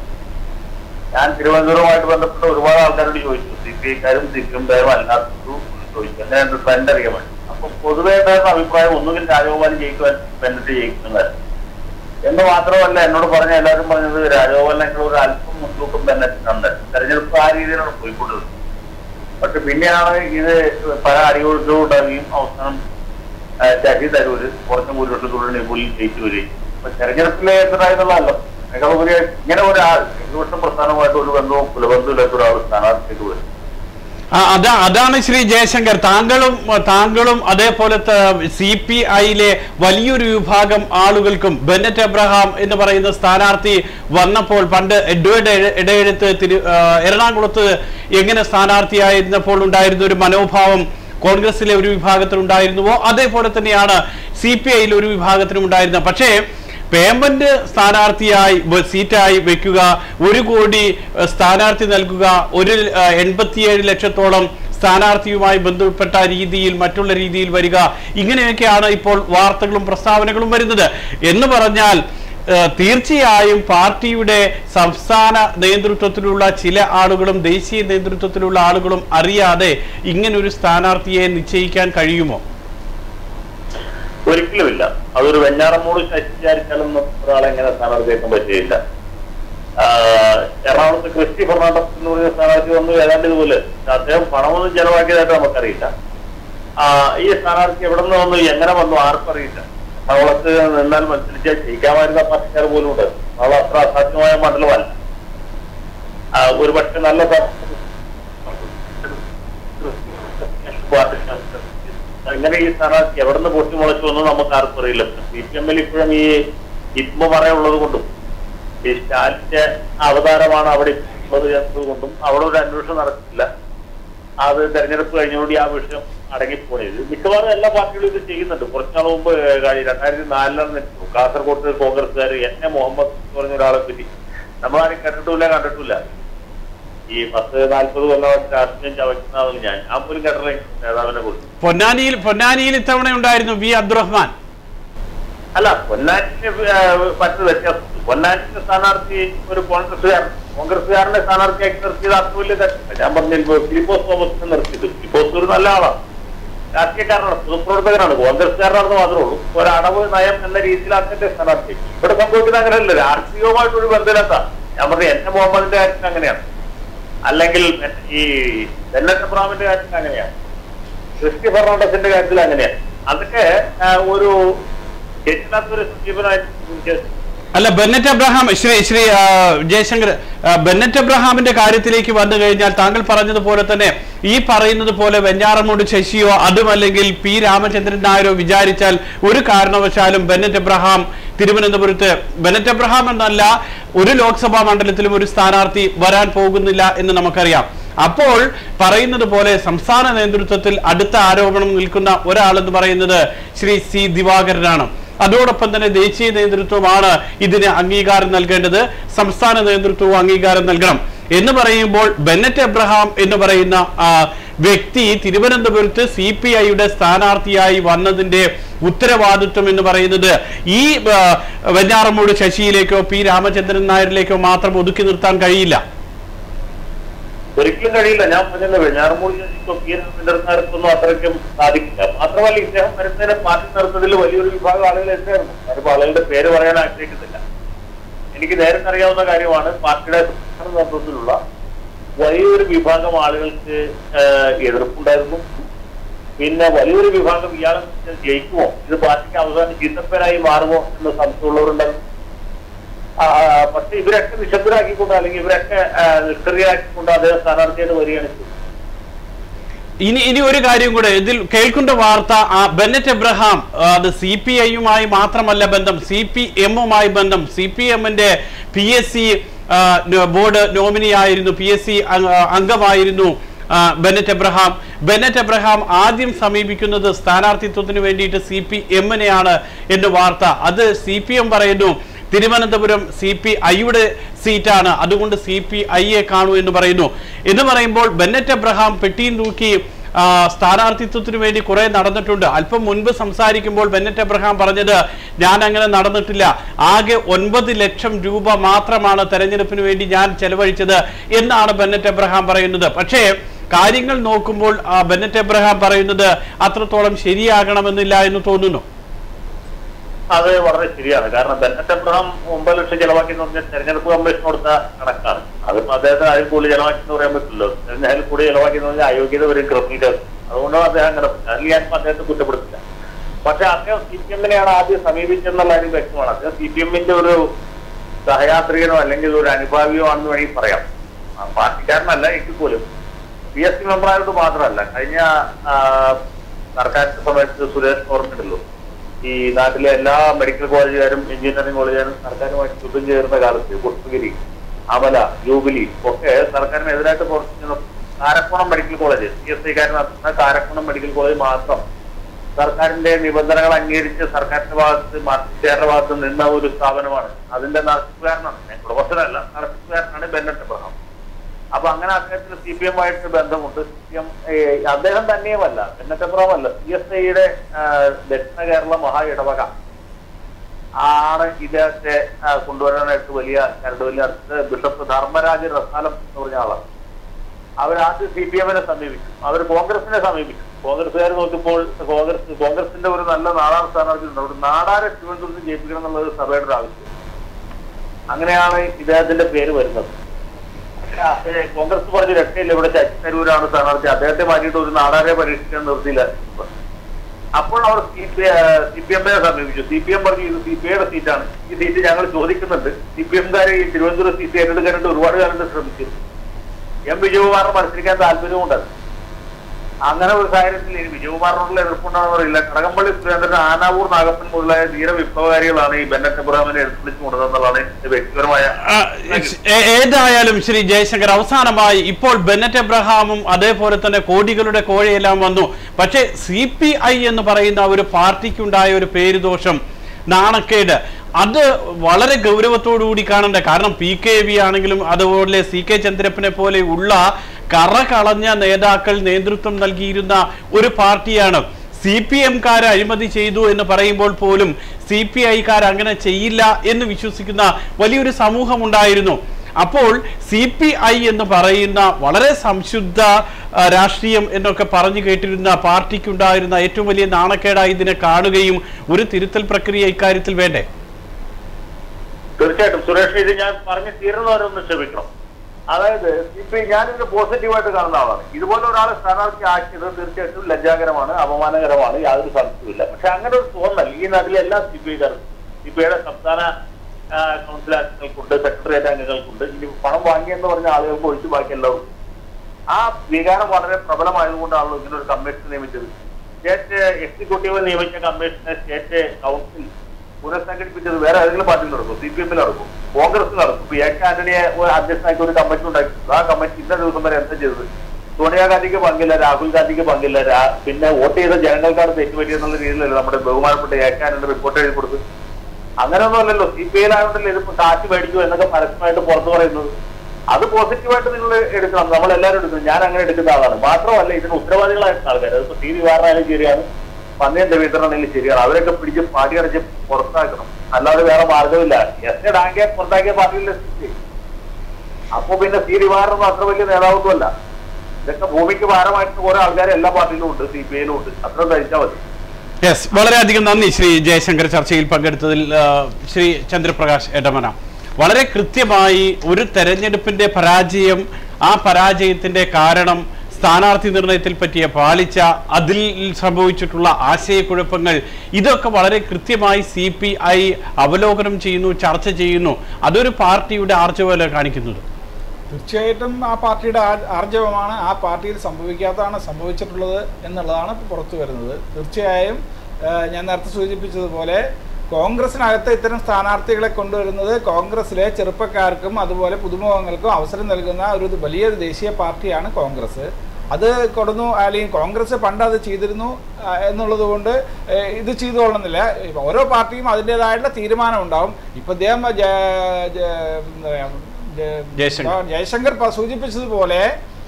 ഞാൻ തിരുവനന്തപുരവുമായിട്ട് ബന്ധപ്പെട്ട ഒരുപാട് ആൾക്കാരോട് ചോദിച്ചു സി പി ഐക്കാരും സി പി എംകാരും അല്ലാത്തതും ചോദിച്ചു എങ്ങനെയുണ്ട് ട്രെൻഡ് അറിയാൻ വേണ്ടി അപ്പൊ പൊതുവെ ഉണ്ടായിരുന്ന അഭിപ്രായം ഒന്നുകിൽ രാജഗോപാൽ ജയിക്കുവാൻ ബെന്നറ്റ് ജയിക്കുന്നതായിരുന്നു എന്ന് മാത്രമല്ല എന്നോട് പറഞ്ഞ എല്ലാവരും പറഞ്ഞത് രാജഗോപാലിനേക്കാൾ ഒരു അല്പം മുൻതൂക്കം ബെന്നറ്റിനുണ്ട് തെരഞ്ഞെടുപ്പ് ആ രീതിയിലാണ് പോയിക്കൊണ്ടിരുന്നത് പക്ഷെ പിന്നെയാണ് ഇത് പല അടികൊഴുക്കുണ്ടാവുകയും അവസാനം ആ, ശശി തരൂര് കുറച്ചും ഭൂരിപക്ഷത്തോടെ നെബുലിൽ ജയിച്ചു വരികയും അപ്പൊ തെരഞ്ഞെടുപ്പിലെ എത്രയായെന്നുള്ളതല്ലോ അതിനേക്കാൾ ഉപരി ഇങ്ങനെ ഒരാൾ ഇടതുപക്ഷ പ്രസ്ഥാനമായിട്ട് ഒരു ബന്ധവും കുലബന്ധമില്ലാത്ത ഒരാൾ സ്ഥാനാർത്ഥിക്ക് വരും ആ, അതാ അതാണ് ശ്രീ ജയശങ്കർ താങ്കളും താങ്കളും അതേപോലത്തെ സി പി ഐയിലെ വലിയൊരു വിഭാഗം ആളുകൾക്കും ബെന്നറ്റ് എബ്രഹാം എന്ന് പറയുന്ന സ്ഥാനാർത്ഥി വന്നപ്പോൾ പണ്ട് എഡ്വേർഡ് എഴ- ഇടയെഴുത്ത് തിരു ആ, എറണാകുളത്ത് എങ്ങനെ സ്ഥാനാർത്ഥിയായിരുന്നപ്പോൾ ഉണ്ടായിരുന്ന ഒരു മനോഭാവം കോൺഗ്രസിലെ ഒരു വിഭാഗത്തിനുണ്ടായിരുന്നുവോ അതേപോലെ തന്നെയാണ് സി പി ഐയിലെ ഒരു വിഭാഗത്തിനും ഉണ്ടായിരുന്നത് പക്ഷേ പേയ്മെന്റ് സ്ഥാനാർത്ഥിയായി വ- സീറ്റായി വെക്കുക ഒരു കോടി ഏഹ്, സ്ഥാനാർത്ഥി നൽകുക ഒരു ഏഹ്, എൺപത്തിയേഴ് ലക്ഷത്തോളം സ്ഥാനാർത്ഥിയുമായി ബന്ധപ്പെട്ട രീതിയിൽ മറ്റുള്ള രീതിയിൽ വരിക ഇങ്ങനെയൊക്കെയാണ് ഇപ്പോൾ വാർത്തകളും പ്രസ്താവനകളും വരുന്നത് എന്ന് പറഞ്ഞാൽ ഏഹ്, തീർച്ചയായും പാർട്ടിയുടെ സംസ്ഥാന നേതൃത്വത്തിലുള്ള ചില ആളുകളും ദേശീയ നേതൃത്വത്തിലുള്ള ആളുകളും അറിയാതെ ഇങ്ങനൊരു സ്ഥാനാർത്ഥിയെ നിശ്ചയിക്കാൻ കഴിയുമോ ഒരിക്കലുമില്ല അതൊരു വെഞ്ഞാറമ്മൂട് വിചാരിച്ചാലൊന്നും ഒരാളെ എങ്ങനെ സ്ഥാനാർത്ഥിയാക്കാൻ പറ്റുകയില്ല ആഹ് എറണാകുളത്ത് ക്രിസ്റ്റി ഫെർണാണ്ടസ് എന്ന് പറയുന്ന സ്ഥാനാർത്ഥി വന്നു ഏതാണ്ട് ഇതുപോലെ അദ്ദേഹം പണമൊന്നും ചെലവാക്കിയതായിട്ട് നമുക്കറിയില്ല ആഹ് ഈ സ്ഥാനാർത്ഥി എവിടെ നിന്ന് വന്നു എങ്ങനെ വന്നു ആർക്കും അറിയില്ല എറണാകുളത്ത് നിന്നാൽ മത്സരിച്ചാൽ ജയിക്കാമായിരുന്ന പാർട്ടിക്കാർ പോലും ഉണ്ട് അവൾ അത്ര അസാധ്യമായ മണ്ഡലമല്ല ആഹ് ഒരു പക്ഷെ നല്ല സ്ഥാ- അങ്ങനെ ഈ സ്ഥാനാർത്ഥി എവിടെ നിന്ന് പൊട്ടി മുളച്ചു വന്നു നമുക്ക് ആർക്കും അറിയില്ല സി പി എമ്മിൽ ഇപ്പോഴും ഈ ഇത്മ പറയുള്ളത് കൊണ്ടും ഈ സ്റ്റാലിന്റെ അവതാരമാണ് അവിടെ ഉള്ളത് എന്നത് കൊണ്ടും അവിടെ ഒരു അന്വേഷണം നടക്കില്ല അത് തെരഞ്ഞെടുപ്പ് കഴിഞ്ഞുകൊണ്ട് ആ വിഷയം അടങ്ങിപ്പോയത് മിക്കവാറും എല്ലാ പാർട്ടികളും ഇത് ചെയ്യുന്നുണ്ട് കുറച്ചാൾ മുമ്പ് കഴി- രണ്ടായിരത്തി നാലിലാണ് കാസർഗോഡ് കോൺഗ്രസ്സുകാർ എൻ എ മുഹമ്മദ് എന്ന് പറഞ്ഞ ഒരാളെ പറ്റി നമ്മളാരും കണ്ടിട്ടില്ല കണ്ടിട്ടില്ല ഈ പത്ത് നാൽപ്പത് കൊല്ലമായിട്ട് രാഷ്ട്രീയം ചവയ്ക്കുന്ന ആളാണ് ഞാൻ ഞാൻ പോലും കേട്ടില്ല ഈ നേതാവിനെ കുറിച്ച് പൊന്നാനിയിൽ പൊന്നാനിയിൽ ഇത്തവണ ഉണ്ടായിരുന്നു വി അബ്ദുറഹ്മാൻ അല്ല പൊന്നാറ്റിന് മറ്റു വ്യത്യാസം പൊന്നാറ്റിന്റെ സ്ഥാനാർത്ഥി ഒരു കോൺഗ്രസ്സുകാരൻ കോൺഗ്രസ്സുകാരനെ സ്ഥാനാർത്ഥിയാക്കി നിർത്തിയത് അത്ര വലിയ തെറ്റല്ല ഞാൻ പറഞ്ഞില്ല ഫിലിപ്പോസ് തോമസിനെ നിർത്തിയത് ഫിലിപ്പോസ് ഒരു നല്ല ആളാണ് രാഷ്ട്രീയക്കാരനാണ് പൊതുപ്രവർത്തകനാണ് കോൺഗ്രസ്സുകാരനാണെന്ന് മാത്രമേ ഉള്ളൂ ഒരു അടവ് നയം എന്ന രീതിയിൽ അദ്ദേഹത്തെ സ്ഥാനാർത്ഥി ഇവിടെ സംഭവിക്കുന്നത് അങ്ങനെയല്ല രാഷ്ട്രീയവുമായിട്ടൊരു ബന്ധമില്ലാത്ത ഞാൻ പറഞ്ഞ എൻ എ മുഹമ്മദിന്റെ കാര്യത്തിൽ അങ്ങനെയാണ് അല്ലെങ്കിൽ ഈ ബെന്നറ്റ് അബ്രാമിന്റെ കാര്യത്തിൽ അങ്ങനെയാണ് ക്രിസ്റ്റി ഫെർണാണ്ടസിന്റെ കാര്യത്തിൽ അങ്ങനെയാണ് അതൊക്കെ ആ, ഒരു ശരിയില്ലാത്തൊരു സമീപനമായിട്ട് അല്ല ബെന്നറ്റ് അബ്രഹാം ശ്രീ ശ്രീ ആ, ജയശങ്കർ ആ, ബെന്നറ്റ് അബ്രഹാമിന്റെ കാര്യത്തിലേക്ക് വന്നു കഴിഞ്ഞാൽ താങ്കൾ പറഞ്ഞതുപോലെ തന്നെ ഈ പറയുന്നത് പോലെ വെഞ്ഞാറമൂട് ശശിയോ അതുമല്ലെങ്കിൽ പി രാമചന്ദ്രൻ നായരോ വിചാരിച്ചാൽ ഒരു കാരണവശാലും ബെന്നറ്റ് അബ്രഹാം തിരുവനന്തപുരത്ത് ബെന്നറ്റ് അബ്രഹാം എന്നല്ല ഒരു ലോക്സഭാ മണ്ഡലത്തിലും ഒരു സ്ഥാനാർത്ഥി വരാൻ പോകുന്നില്ല എന്ന് നമുക്കറിയാം അപ്പോൾ പറയുന്നത് പോലെ സംസ്ഥാന നേതൃത്വത്തിൽ അടുത്ത ആരോപണം നിൽക്കുന്ന ഒരാളെന്ന് പറയുന്നത് ശ്രീ സി ദിവാകരനാണ് അതോടൊപ്പം തന്നെ ദേശീയ നേതൃത്വമാണ് ഇതിന് അംഗീകാരം നൽകേണ്ടത് സംസ്ഥാന നേതൃത്വവും അംഗീകാരം നൽകണം എന്ന് പറയുമ്പോൾ ബെന്നറ്റ് എബ്രഹാം എന്ന് പറയുന്ന ആ, വ്യക്തി തിരുവനന്തപുരത്ത് സി പി ഐയുടെ സ്ഥാനാർത്ഥിയായി വന്നതിന്റെ ഉത്തരവാദിത്വം എന്ന് പറയുന്നത് ഈ ആ, വെഞ്ഞാറമ്മൂട് ശശിയിലേക്കോ പി രാമചന്ദ്രൻ നായരിലേക്കോ മാത്രം ഒതുക്കി നിർത്താൻ കഴിയില്ല ഒരിക്കലും കഴിയില്ല ഞാൻ പറഞ്ഞല്ലോ വെഞ്ഞാറമൂടി ഇപ്പൊ പി രാമചന്ദ്രനാർക്കൊന്നും അത്രയ്ക്കും സാധിക്കില്ല മാത്രമല്ല ഇദ്ദേഹം വരുന്നതിനെ പാർട്ടി നിർത്തതിൽ വലിയൊരു വിഭാഗം ആളുകൾ എത്തായിരുന്നു ഞാനിപ്പോ ആളുകളുടെ പേര് പറയാൻ ആഗ്രഹിക്കുന്നില്ല എനിക്ക് നേരത്തെ അറിയാവുന്ന കാര്യമാണ് പാർട്ടിയുടെ സംസ്ഥാന നേതൃത്വത്തിലുള്ള വലിയൊരു വിഭാഗം ആളുകൾക്ക് ഏഹ്, എതിർപ്പുണ്ടായിരുന്നു പിന്നെ വലിയൊരു വിഭാഗം ഇയാളെ ജയിക്കുമോ ഇത് പാർട്ടിക്ക് അവസാനം ചീത്തപ്പേരായി മാറുമോ എന്ന് സംശയമുള്ളവരുണ്ടായിരുന്നു ആ, ആ, പക്ഷെ ഇവരൊക്കെ നിശബ്ദരാക്കിക്കൊണ്ട് അല്ലെങ്കിൽ ഇവരൊക്കെ ആ, നിഷ്ക്രിയരാക്കിക്കൊണ്ട് അദ്ദേഹം സ്ഥാനാർത്ഥിയായിട്ട് വരികയാണ് ചെയ്തത് ഇനി ഇനി ഒരു കാര്യം കൂടെ ഇതിൽ കേൾക്കുന്ന വാർത്ത ആ ബെന്നറ്റ് എബ്രഹാം ആ, അത് സി പി ഐയുമായി മാത്രമല്ല ബന്ധം സി പി എമ്മുമായി ബന്ധം സി പി എമ്മിന്റെ P S C board nominee ആയിരുന്നു പി എസ് സി അംഗമായിരുന്നു ആ, ബെന്നറ്റ് എബ്രഹാം ബെന്നറ്റ് എബ്രഹാം ആദ്യം സമീപിക്കുന്നത് സ്ഥാനാർത്ഥിത്വത്തിന് വേണ്ടിയിട്ട് സി പി എമ്മിനെയാണ് എന്ന് വാർത്ത അത് സി പി എം പറയുന്നു തിരുവനന്തപുരം സി പി ഐയുടെ സീറ്റാണ് അതുകൊണ്ട് സി പി ഐയെ കാണൂ എന്ന് പറയുന്നു എന്ന് പറയുമ്പോൾ ബെന്നറ്റ് എബ്രഹാം പെട്ടിയും തൂക്കി ആ, സ്ഥാനാർത്ഥിത്വത്തിന് വേണ്ടി കുറെ നടന്നിട്ടുണ്ട് അല്പം മുൻപ് സംസാരിക്കുമ്പോൾ ബെന്നറ്റ് എബ്രഹാം പറഞ്ഞത് ഞാൻ അങ്ങനെ നടന്നിട്ടില്ല ആകെ ഒൻപത് ലക്ഷം രൂപ മാത്രമാണ് തെരഞ്ഞെടുപ്പിന് വേണ്ടി ഞാൻ ചെലവഴിച്ചത് എന്നാണ് ബെന്നറ്റ് എബ്രഹാം പറയുന്നത് പക്ഷേ കാര്യങ്ങൾ നോക്കുമ്പോൾ ആ, ബെന്നറ്റ് എബ്രഹാം പറയുന്നത് അത്രത്തോളം ശരിയാകണമെന്നില്ല എന്ന് തോന്നുന്നു അത് വളരെ ശരിയാണ് കാരണം ബെന്നറ്റ് എബ്രഹാം ഒമ്പത് ലക്ഷം ചെലവാക്കി എന്ന് പറഞ്ഞാൽ തെരഞ്ഞെടുപ്പ് കമ്മീഷൻ കൊടുത്ത കണക്കാണ് അതിപ്പോ അദ്ദേഹത്തിന് അതിൽ കൂടുതൽ ചെലവാക്കി എന്ന് പറയാൻ പറ്റില്ലല്ലോ അതിൽ കൂടുതൽ ചെലവാക്കി എന്ന് പറഞ്ഞാൽ അയോഗ്യത വരും ക്രിമിനൽ അതുകൊണ്ടാണ് അദ്ദേഹം അങ്ങനെ അതിൽ ഞാൻ അദ്ദേഹത്തെ കുറ്റപ്പെടുത്തില്ല പക്ഷെ അദ്ദേഹം സി പി എമ്മിനെയാണ് ആദ്യം സമീപിച്ചെന്നുള്ള കാര്യം വ്യക്തമാണ് അദ്ദേഹം സി പി എമ്മിന്റെ ഒരു സഹയാത്രികനോ അല്ലെങ്കിൽ ഒരു അനുഭാവിയോ ആണെന്ന് വേണമെങ്കിൽ പറയാം ആ, പാർട്ടിക്കാരനല്ല എങ്കിൽ പോലും പി എസ് സി മെമ്പറായിട്ട് മാത്രമല്ല കഴിഞ്ഞ ആ, സർക്കാരിന്റെ സമയത്ത് സുരേഷ് ഓർമ്മയുണ്ടല്ലോ ഈ നാട്ടിലെ എല്ലാ മെഡിക്കൽ കോളേജുകാരും എഞ്ചിനീയറിംഗ് കോളേജുകാരും സർക്കാരുമായിട്ട് യുദ്ധം ചേർന്ന കാലത്ത് പുഷ്പഗിരി അമല ജൂബിലി ഒക്കെ സർക്കാരിനെതിരായിട്ട് പ്രവർത്തിക്കുന്ന Karakonam medical college P S സിക്കാരൻ നടത്തുന്ന കാരക്കോണം മെഡിക്കൽ കോളേജ് മാത്രം സർക്കാരിന്റെ നിബന്ധനകൾ അംഗീകരിച്ച് സർക്കാരിന്റെ ഭാഗത്ത് മാർക്സിസ്റ്റുകാരുടെ ഭാഗത്ത് നിന്ന ഒരു സ്ഥാപനമാണ് അതിന്റെ നടത്തിപ്പുകാരനാണ് ഞാൻ പ്രൊഫസറല്ല നടത്തിപ്പുകാരനാണ് ബെന്നറ്റ് എബ്രഹാം അപ്പൊ അങ്ങനെ അദ്ദേഹത്തിന് സി പി എമ്മായിട്ട് ബന്ധമുണ്ട് സി പി എം അദ്ദേഹം തന്നെയുമല്ല ബെന്നറ്റ് എബ്രഹാം അല്ല സി എസ് ഐയുടെ ദക്ഷിണ കേരള മഹാ ഇടവക ആണ് ഇദ്ദേഹത്തെ ആ, കൊണ്ടുവരാനായിട്ട് വലിയ കരടുവല്ലി അടുത്ത് ബിഷപ്പ് ധർമ്മരാജ് റസാലം എന്ന് പറഞ്ഞ ആളാണ് അവരാദ്യം സി പി എമ്മിനെ സമീപിച്ചു അവർ കോൺഗ്രസിനെ സമീപിച്ചു കോൺഗ്രസ്സുകാർ നോക്കുമ്പോൾ കോൺഗ്രസ് കോൺഗ്രസിന്റെ ഒരു നല്ല നാടാർ സ്ഥാനാർത്ഥി ഉണ്ട് അവിടെ നാടാരെ തിരുവനന്തപുരത്ത് ജയിപ്പിക്കണം എന്നുള്ളത് സഭയുടെ ഒരു ആവശ്യം അങ്ങനെയാണ് ഇദ്ദേഹത്തിന്റെ പേര് വരുന്നത് പക്ഷേ, ഏ, കോൺഗ്രസ് പറഞ്ഞ രക്ഷയില്ല ഇവിടെ ശശി തരൂരാണ് സ്ഥാനാർത്ഥി അദ്ദേഹത്തെ മാറ്റിയിട്ട് ഒരു നാടാരെ പരീക്ഷിക്കാൻ നിർത്തിയില്ല അപ്പോൾ അവർ സി പി സി പി എമ്മിനെ സമീപിച്ചു സി പി എം പറഞ്ഞു ഇത് സി പി ഐയുടെ സീറ്റാണ് ഈ സീറ്റ് ഞങ്ങൾ ചോദിക്കുന്നുണ്ട് സി പി എംകാരെ ഈ തിരുവനന്തപുരം സീറ്റ് ഏറ്റെടുക്കാനായിട്ട് ഒരുപാട് കാലത്ത് ശ്രമിച്ചു എം വിജയകുമാറിന് മത്സരിക്കാൻ താല്പര്യമുണ്ട് അങ്ങനെ ഒരു സാഹചര്യത്തിൽ ഇനി വിജയകുമാറിനോടുള്ള എതിർപ്പുണ്ടാണെന്ന് അറിയില്ല കടകംപള്ളി സുരേന്ദ്രൻ ആനാവൂർ നാഗപ്പൻ മുതലായ ധീര വിപ്ലവകാരികളാണ് ഈ ബെന്നറ്റ് എബ്രഹാമിനെ എടുത്തുവിളിച്ചു കൊണ്ടതെന്നുള്ളതാണ് എന്റെ വ്യക്തിപരമായ ആ, ഏ- ഏതായാലും ശ്രീ ജയശങ്കർ അവസാനമായി ഇപ്പോൾ ബെന്നറ്റ് എബ്രഹാമും അതേപോലെ തന്നെ കോടികളുടെ കോഴയെല്ലാം വന്നു പക്ഷേ സി പി ഐ എന്ന് പറയുന്ന ഒരു പാർട്ടിക്കുണ്ടായ ഒരു പേരുദോഷം നാണക്കേട് അത് വളരെ ഗൗരവത്തോടു കൂടി കാണണ്ട കാരണം പി കെ വി ആണെങ്കിലും അതുപോലെ സി കെ ചന്ദ്രപ്പനെ പോലെ ഉള്ള കറ കളഞ്ഞ നേതാക്കൾ നേതൃത്വം നൽകിയിരുന്ന ഒരു പാർട്ടിയാണ് സി പി എംകാർ അഴിമതി ചെയ്തു എന്ന് പറയുമ്പോൾ പോലും സി പി ഐക്കാർ അങ്ങനെ ചെയ്യില്ല എന്ന് വിശ്വസിക്കുന്ന വലിയൊരു സമൂഹം ഉണ്ടായിരുന്നു അപ്പോൾ സി പി ഐ എന്ന് പറയുന്ന വളരെ സംശുദ്ധ ആ, രാഷ്ട്രീയം എന്നൊക്കെ പറഞ്ഞു കേട്ടിരുന്ന പാർട്ടിക്കുണ്ടായിരുന്ന ഏറ്റവും വലിയ നാണക്കേടായി ഇതിനെ കാണുകയും ഒരു തിരുത്തൽ പ്രക്രിയ ഇക്കാര്യത്തിൽ വേണ്ടേ തീർച്ചയായിട്ടും സുരേഷ് ഇത് ഞാൻ പറഞ്ഞു തീരുന്നവരൊന്ന് ക്ഷമിക്കണം അതായത് ഇപ്പൊ ഞാനിത് പോസിറ്റീവായിട്ട് കാണുന്ന ആളാണ് ഇതുപോലെ ഒരാളെ സ്ഥാനാർത്ഥി ആക്കിയത് തീർച്ചയായിട്ടും ലജ്ജാകരമാണ് അപമാനകരമാണ് യാതൊരു സംശയവുമില്ല പക്ഷെ അങ്ങനെ ഒരു തോന്നൽ ഈ നാട്ടിലെ എല്ലാ സി പി ഐക്കാർക്കും സി പി ഐയുടെ സംസ്ഥാന ആ, കൗൺസിൽ അംഗങ്ങൾക്കുണ്ട് സെക്രട്ടേറിയറ്റ് അംഗങ്ങൾക്കുണ്ട് ഇനി പണം വാങ്ങിയെന്ന് പറഞ്ഞ ആളുകൾക്ക് ഒഴിച്ച് ബാക്കി എല്ലാവർക്കും ആ വികാരം വളരെ പ്രബലമായതുകൊണ്ടാണല്ലോ ഇങ്ങനെ ഒരു കമ്മീഷൻ നിയമിച്ചത് സ്റ്റേറ്റ് എക്സിക്യൂട്ടീവ് നിയമിച്ച കമ്മീഷനെ സ്റ്റേറ്റ് കൗൺസിൽ പുനഃസംഘടിപ്പിച്ചത് വേറെ ഏതെങ്കിലും പാർട്ടിയിൽ നടക്കും സി പി എമ്മിൽ നടക്കും കോൺഗ്രസ് നടക്കും ഇപ്പൊ എ കെ ആന്റണിയെ ഒരു അധ്യക്ഷനാക്കി ഒരു കമ്മിറ്റി ഉണ്ടാക്കി ആ കമ്മിറ്റി ഇന്ന ദിവസം വരെ എന്താ ചെയ്തത് സോണിയാഗാന്ധിക്ക് പങ്കില്ല രാഹുൽ ഗാന്ധിക്ക് പങ്കില്ല രാ- പിന്നെ വോട്ട് ചെയ്ത ജനങ്ങൾക്കാണ് തെറ്റുപറ്റി എന്നുള്ള രീതിയിലല്ല നമ്മുടെ ബഹുമാനപ്പെട്ട എ കെ ആന്റണി റിപ്പോർട്ട് എഴുതി കൊടുത്തത് അങ്ങനെയൊന്നുമല്ലല്ലോ സി പി ഐയിലായോണ്ടല്ലോ ഇതിപ്പോ കാറ്റ് മേടിച്ചു എന്നൊക്കെ പരസ്യമായിട്ട് പുറത്തു പറയുന്നത് അത് പോസിറ്റീവായിട്ട് നിങ്ങൾ എടുക്കണം നമ്മൾ എല്ലാവരും എടുക്കണം ഞാൻ അങ്ങനെ എടുക്കുന്ന ആളാണ് മാത്രമല്ല ഇതിന് ഉത്തരവാദികളായിട്ടുള്ള ആൾക്കാർ അതിപ്പോ ടി വി വാറിനായാലും ശരിയാണ് പന്നിയൻ രവീന്ദ്രനാണെങ്കിലും ശരിയാണ് അവരൊക്കെ പിടിച്ച് പാടി അടച്ച് പുറത്താക്കണം അല്ലാതെ വേറെ മാർഗമില്ല എസ് എ ഡാങ്കിയെ പുറത്താക്കിയ പാർട്ടിയിലെ സ്ഥിതി അപ്പൊ പിന്നെ സി ദിവാറിന് അത്ര വലിയ നേതാവൊന്നുമല്ല ഇതൊക്കെ ഭൂമിക്ക് ഭാരമായിട്ട് കുറെ ആൾക്കാർ എല്ലാ പാർട്ടിയിലും ഉണ്ട് സി പി ഐയിലും ഉണ്ട് അത്ര ധരിച്ചാൽ മതി യെസ് വളരെയധികം നന്ദി ശ്രീ ജയശങ്കർ ചർച്ചയിൽ പങ്കെടുത്തതിൽ ആ, ശ്രീ ചന്ദ്രപ്രകാശ് എടമന വളരെ കൃത്യമായി ഒരു തെരഞ്ഞെടുപ്പിന്റെ പരാജയം ആ പരാജയത്തിന്റെ കാരണം സ്ഥാനാർത്ഥി നിർണയത്തിൽ പറ്റിയ പാളിച്ച അതിൽ സംഭവിച്ചിട്ടുള്ള ആശയക്കുഴപ്പങ്ങൾ ഇതൊക്കെ വളരെ കൃത്യമായി സി പി ഐ അവലോകനം ചെയ്യുന്നു ചർച്ച ചെയ്യുന്നു അതൊരു പാർട്ടിയുടെ ആർജവല കാണിക്കുന്നത് തീർച്ചയായിട്ടും ആ പാർട്ടിയുടെ ആ- ആർജവമാണ് ആ പാർട്ടിയിൽ സംഭവിക്കാത്തതാണ് സംഭവിച്ചിട്ടുള്ളത് എന്നുള്ളതാണ് ഇപ്പോൾ പുറത്തു വരുന്നത് തീർച്ചയായും ഏഹ്, ഞാൻ നേരത്തെ സൂചിപ്പിച്ചതുപോലെ കോൺഗ്രസിനകത്ത് ഇത്തരം സ്ഥാനാർത്ഥികളെ കൊണ്ടുവരുന്നത് കോൺഗ്രസിലെ ചെറുപ്പക്കാർക്കും അതുപോലെ പുതുമുഖങ്ങൾക്കും അവസരം നൽകുന്ന ഒരു വലിയ ദേശീയ പാർട്ടിയാണ് കോൺഗ്രസ് അത് കൊടുന്നു അല്ലെങ്കിൽ കോൺഗ്രസ് പണ്ട് അത് ചെയ്തിരുന്നു ആ, എന്നുള്ളത് കൊണ്ട് ഏഹ്, ഇത് ചെയ്തുകൊള്ളുന്നില്ല ഇപ്പൊ ഓരോ പാർട്ടിയും അതിൻ്റെതായിട്ടുള്ള തീരുമാനം ഉണ്ടാവും ഇപ്പൊ അദ്ദേഹം ജ- ജ- എന്താ പറയാ, ജ- ജയശങ്കർ. ജയശങ്കർ പ- സൂചിപ്പിച്ചതുപോലെ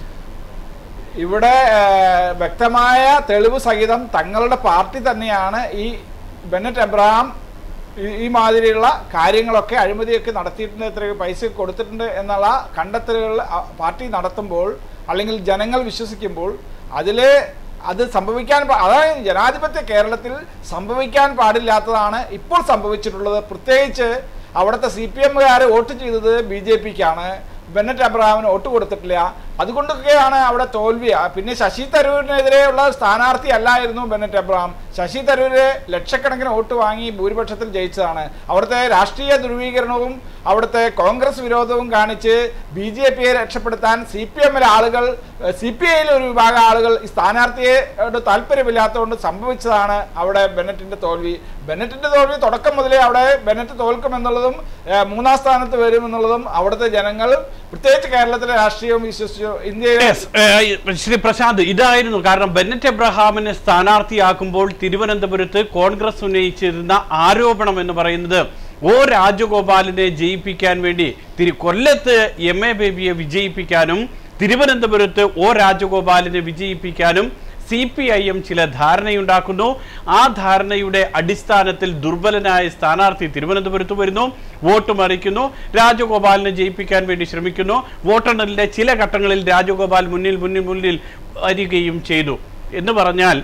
ഇവിടെ ആ, വ്യക്തമായ തെളിവ് സഹിതം തങ്ങളുടെ പാർട്ടി തന്നെയാണ് ഈ ബെന്നറ്റ് എബ്രഹാം ഈ- ഈ മാതിരിയുള്ള കാര്യങ്ങളൊക്കെ അഴിമതിയൊക്കെ നടത്തിയിട്ടുണ്ട് എത്ര പൈസ കൊടുത്തിട്ടുണ്ട് എന്നുള്ള കണ്ടെത്തലുകൾ ആ പാർട്ടി നടത്തുമ്പോൾ അല്ലെങ്കിൽ ജനങ്ങൾ വിശ്വസിക്കുമ്പോൾ അതിൽ അത് സംഭവിക്കാൻ പാ- അതായത് ജനാധിപത്യ കേരളത്തിൽ സംഭവിക്കാൻ പാടില്ലാത്തതാണ് ഇപ്പോൾ സംഭവിച്ചിട്ടുള്ളത് പ്രത്യേകിച്ച് അവിടുത്തെ സി പി എമ്മുകാർ വോട്ട് ചെയ്തത് ബി ജെ പിക്കാണ് ബെന്നറ്റ് അബ്രഹാമിന് വോട്ട് കൊടുത്തിട്ടില്ല അതുകൊണ്ടൊക്കെയാണ് അവിടെ തോൽവി ആ, പിന്നെ ശശി തരൂരിനെതിരെയുള്ള സ്ഥാനാർത്ഥി അല്ലായിരുന്നു ബെന്നറ്റ് അബ്രഹാം ശശി തരൂര് ലക്ഷക്കണക്കിന് വോട്ട് വാങ്ങി ഭൂരിപക്ഷത്തിൽ ജയിച്ചതാണ് അവിടുത്തെ രാഷ്ട്രീയ ധ്രുവീകരണവും അവിടുത്തെ കോൺഗ്രസ് വിരോധവും കാണിച്ച് ബി ജെ പിയെ രക്ഷപ്പെടുത്താൻ സി പി എമ്മിലെ ആളുകൾ സി പി ഐയിലെ ഒരു വിഭാഗം ആളുകൾ ഈ സ്ഥാനാർത്ഥിയെ യോട് താല്പര്യമില്ലാത്തതുകൊണ്ട് സംഭവിച്ചതാണ് അവിടെ ബെന്നറ്റിന്റെ തോൽവി ബെന്നറ്റിന്റെ തോൽവി തുടക്കം മുതലേ അവിടെ ബെന്നറ്റ് തോൽക്കുമെന്നുള്ളതും ഏഹ്, മൂന്നാം സ്ഥാനത്ത് വരുമെന്നുള്ളതും അവിടുത്തെ ജനങ്ങൾ പ്രത്യേകിച്ച് കേരളത്തിലെ രാഷ്ട്രീയവും വിശ്വസിച്ചു ഇന്ത്യയിലെ Yes, ഏഹ്, ശ്രീ പ്രശാന്ത് ഇതായിരുന്നു കാരണം ബെന്നറ്റ് എബ്രഹാമിനെ സ്ഥാനാർത്ഥിയാക്കുമ്പോൾ തിരുവനന്തപുരത്ത് കോൺഗ്രസ് ഉന്നയിച്ചിരുന്ന ആരോപണം എന്ന് പറയുന്നത് ഒ രാജഗോപാലിനെ ജയിപ്പിക്കാൻ വേണ്ടി തിരു കൊല്ലത്ത് എം എ ബേബിയെ വിജയിപ്പിക്കാനും തിരുവനന്തപുരത്ത് ഒ രാജഗോപാലിനെ വിജയിപ്പിക്കാനും സി പി ഐ എം ചില ധാരണയുണ്ടാക്കുന്നു ആ ധാരണയുടെ അടിസ്ഥാനത്തിൽ ദുർബലനായ സ്ഥാനാർത്ഥി തിരുവനന്തപുരത്ത് വരുന്നു വോട്ട് മറിക്കുന്നു രാജഗോപാലിനെ ജയിപ്പിക്കാൻ വേണ്ടി ശ്രമിക്കുന്നു വോട്ടെണ്ണലിന്റെ ചില ഘട്ടങ്ങളിൽ രാജഗോപാൽ മുന്നിൽ മുന്നിൽ മുന്നിൽ വരികയും ചെയ്തു എന്ന് പറഞ്ഞാൽ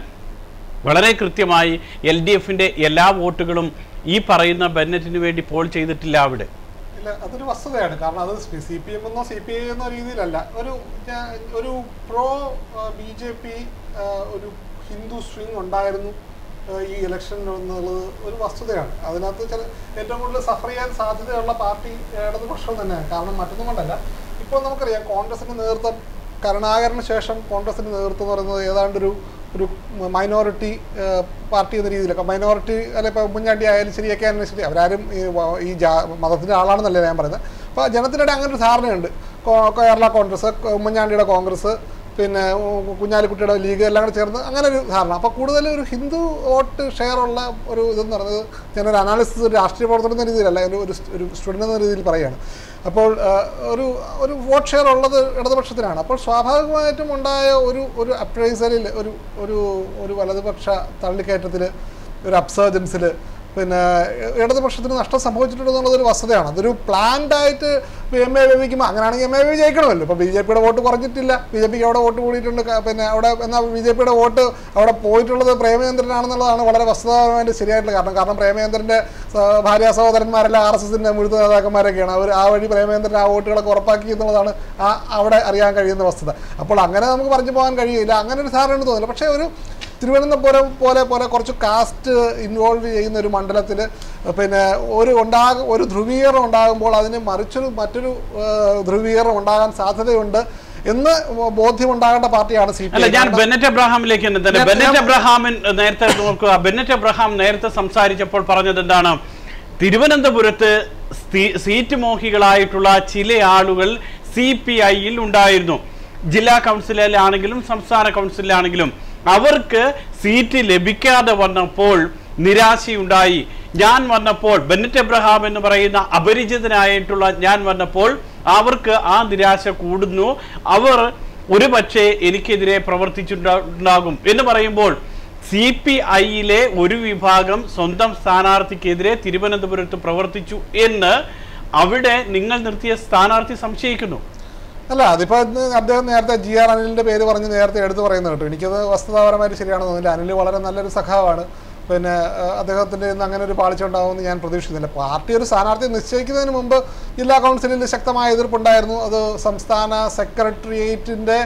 വളരെ കൃത്യമായി എൽ ഡി എഫിന്റെ എല്ലാ വോട്ടുകളും ഈ പറയുന്ന ബെന്നറ്റിന് വേണ്ടി പോൾ ചെയ്തിട്ടില്ല അവിടെ ഇല്ല അതൊരു വസ്തുതയാണ് കാരണം അത് സി പി എം എന്നോ സി പി ഐ എന്നോ രീതിയിലല്ല ഒരു ഞാ- ഒരു പ്രോ ബി ജെ പി ഒരു ഹിന്ദു സ്വിങ് ഉണ്ടായിരുന്നു ആ, ഈ ഇലക്ഷനിൽ എന്നുള്ളത് ഒരു വസ്തുതയാണ് അതിനകത്ത് ചില ഏറ്റവും കൂടുതൽ സഫർ ചെയ്യാൻ സാധ്യതയുള്ള പാർട്ടി ഇടതുപക്ഷം തന്നെയാണ് കാരണം മറ്റൊന്നും കൊണ്ടല്ല ഇപ്പോൾ നമുക്കറിയാം കോൺഗ്രസിന്റെ നേതൃത്വം കരുണാകരന് ശേഷം കോൺഗ്രസിന്റെ നേതൃത്വം എന്ന് പറയുന്നത് ഏതാണ്ടൊരു ഒരു മൈനോറിറ്റി പാർട്ടി എന്ന രീതിയിലൊക്കെ മൈനോറിറ്റി അല്ല ഇപ്പോൾ ഉമ്മൻചാണ്ടി ആയാലും ശരിയൊക്കെ ആയാലും ശരി അവരാരും ഈ വ- ഈ ജാ മതത്തിൻ്റെ ആളാണെന്നല്ല ഞാൻ പറയുന്നത് അപ്പോൾ ജനത്തിനിടെ അങ്ങനെ ഒരു ധാരണയുണ്ട് കോ- കേരള കോൺഗ്രസ് ക- ഉമ്മൻചാണ്ടിയുടെ കോൺഗ്രസ് പിന്നെ ഉ- കുഞ്ഞാലിക്കുട്ടിയുടെ ലീഗ് എല്ലാം കൂടെ ചേർന്ന് അങ്ങനെ ഒരു ധാരണ അപ്പോൾ കൂടുതൽ ഒരു ഹിന്ദു വോട്ട് ഷെയർ ഉള്ള ഒരു ഇതെന്ന് പറയുന്നത് ഞാനൊരു അനാലിസിസ് ഒരു രാഷ്ട്രീയ പ്രവർത്തനം എന്ന രീതിയിലല്ല ഒരു ഒരു സ്റ്റ്- ഒരു സ്റ്റുഡൻ്റ് എന്ന രീതിയിൽ പറയുകയാണ് അപ്പോൾ ആ, ഒരു ഒരു വോട്ട് ഷെയർ ഉള്ളത് ഇടതുപക്ഷത്തിനാണ് അപ്പോൾ സ്വാഭാവികമായിട്ടും ഉണ്ടായ ഒരു ഒരു അപ്രൈസലിൽ ഒരു ഒരു ഒരു വലതുപക്ഷ തള്ളിക്കയറ്റത്തിൽ ഒരു അപ്സർജൻസിൽ പിന്നെ ഇടതുപക്ഷത്തിന് നഷ്ടം സംഭവിച്ചിട്ടുണ്ടെന്നുള്ളത് ഒരു വസ്തുതയാണ് അതൊരു പ്ലാൻഡ് ആയിട്ട് എം എ വിക്കുമ്പോൾ അങ്ങനെയാണെങ്കിൽ എം എ വി ജയിക്കണമല്ലോ ഇപ്പോൾ ബി ജെ പിയുടെ വോട്ട് കുറഞ്ഞിട്ടില്ല ബി ജെ പിക്ക് അവിടെ വോട്ട് കൂടിയിട്ടുണ്ട് ക- പിന്നെ അവിടെ എന്നാൽ ബി ജെ പിയുടെ വോട്ട് അവിടെ പോയിട്ടുള്ളത് പ്രേമചന്ദ്രനാണെന്നുള്ളതാണ് വളരെ വസ്തുതാപരമായിട്ട് ശരിയായിട്ടുള്ള കാരണം കാരണം പ്രേമചന്ദ്രൻ്റെ സ- ഭാര്യ സഹോദരന്മാരെല്ലാം ആർ എസ് എസിൻ്റെ മുഴുത്ത നേതാക്കന്മാരൊക്കെയാണ് അവർ ആ വഴി പ്രേമചന്ദ്രൻ ആ വോട്ടുകളൊക്കെ ഉറപ്പാക്കി എന്നുള്ളതാണ് ആ അവിടെ അറിയാൻ കഴിയുന്ന വസ്തുത അപ്പോൾ അങ്ങനെ നമുക്ക് പറഞ്ഞു പോകാൻ കഴിയില്ല അങ്ങനെ ഒരു ധാരണ തോന്നില്ല പക്ഷേ ഒരു തിരുവനന്തപുരം പോലെ പോലെ കുറച്ച് കാസ്റ്റ് ഇൻവോൾവ് ചെയ്യുന്ന ഒരു മണ്ഡലത്തിൽ പിന്നെ ഒരു ഉണ്ടാക ഒരു ധ്രുവീകരണം ഉണ്ടാകുമ്പോൾ അതിന് മറിച്ചൊരു മറ്റൊരു ആ, ധ്രുവീകരണം ഉണ്ടാകാൻ സാധ്യതയുണ്ട് എന്ന് ബോധ്യമുണ്ടാകേണ്ട പാർട്ടിയാണ് സി പി അല്ല ഞാൻ ബെന്നറ്റ് എബ്രഹാമിലേക്ക് തന്നെ തന്നെ ഞാൻ- ബെന്നറ്റ് ഞാൻ- എബ്രഹാമിൻ നേരത്തെ നോക്കുക ബെന്നറ്റ് എബ്രഹാം നേരത്തെ സംസാരിച്ചപ്പോൾ പറഞ്ഞത് എന്താണ് തിരുവനന്തപുരത്ത് സ്ഥി- സീറ്റ് മോഹികളായിട്ടുള്ള ചില ആളുകൾ സി പി ഐയിൽ ഉണ്ടായിരുന്നു ജില്ലാ കൗൺസിലിലാണെങ്കിലും സംസ്ഥാന കൗൺസിലിലാണെങ്കിലും അവർക്ക് സീറ്റ് ലഭിക്കാതെ വന്നപ്പോൾ നിരാശയുണ്ടായി ഞാൻ വന്നപ്പോൾ ബെന്നറ്റ് എബ്രഹാം എന്ന് പറയുന്ന അപരിചിതനായിട്ടുള്ള ഞാൻ വന്നപ്പോൾ അവർക്ക് ആ നിരാശ കൂടുന്നു അവർ ഒരു പക്ഷേ എനിക്കെതിരെ പ്രവർത്തിച്ചിട്ടുണ്ടാകും എന്ന് പറയുമ്പോൾ സി പി ഐയിലെ ഒരു വിഭാഗം സ്വന്തം സ്ഥാനാർത്ഥിക്കെതിരെ തിരുവനന്തപുരത്ത് പ്രവർത്തിച്ചു എന്ന് അവിടെ നിങ്ങൾ നിർത്തിയ സ്ഥാനാർത്ഥി സംശയിക്കുന്നു അല്ല അതിപ്പോൾ ഇന്ന് അദ്ദേഹം നേരത്തെ ജി ആർ അനിലിൻ്റെ പേര് പറഞ്ഞ് നേരത്തെ എടുത്തു പറയുന്നത് കേട്ടോ എനിക്കത് വസ്തുതാപരമായിട്ട് ശരിയാണെന്ന് തോന്നുന്നില്ല അനിൽ വളരെ നല്ലൊരു സഖാവാണ് പിന്നെ ഏഹ്, അദ്ദേഹത്തിൻ്റെ ഇന്ന് അങ്ങനെ ഒരു പാളിച്ച ഉണ്ടാവുമെന്ന് ഞാൻ പ്രതീക്ഷിക്കുന്നില്ല പാർട്ടി ഒരു സ്ഥാനാർത്ഥി നിശ്ചയിക്കുന്നതിന് മുമ്പ് ജില്ലാ കൗൺസിലിൽ ശക്തമായ എതിർപ്പുണ്ടായിരുന്നു അത് സംസ്ഥാന സെക്രട്ടേറിയറ്റിൻ്റെ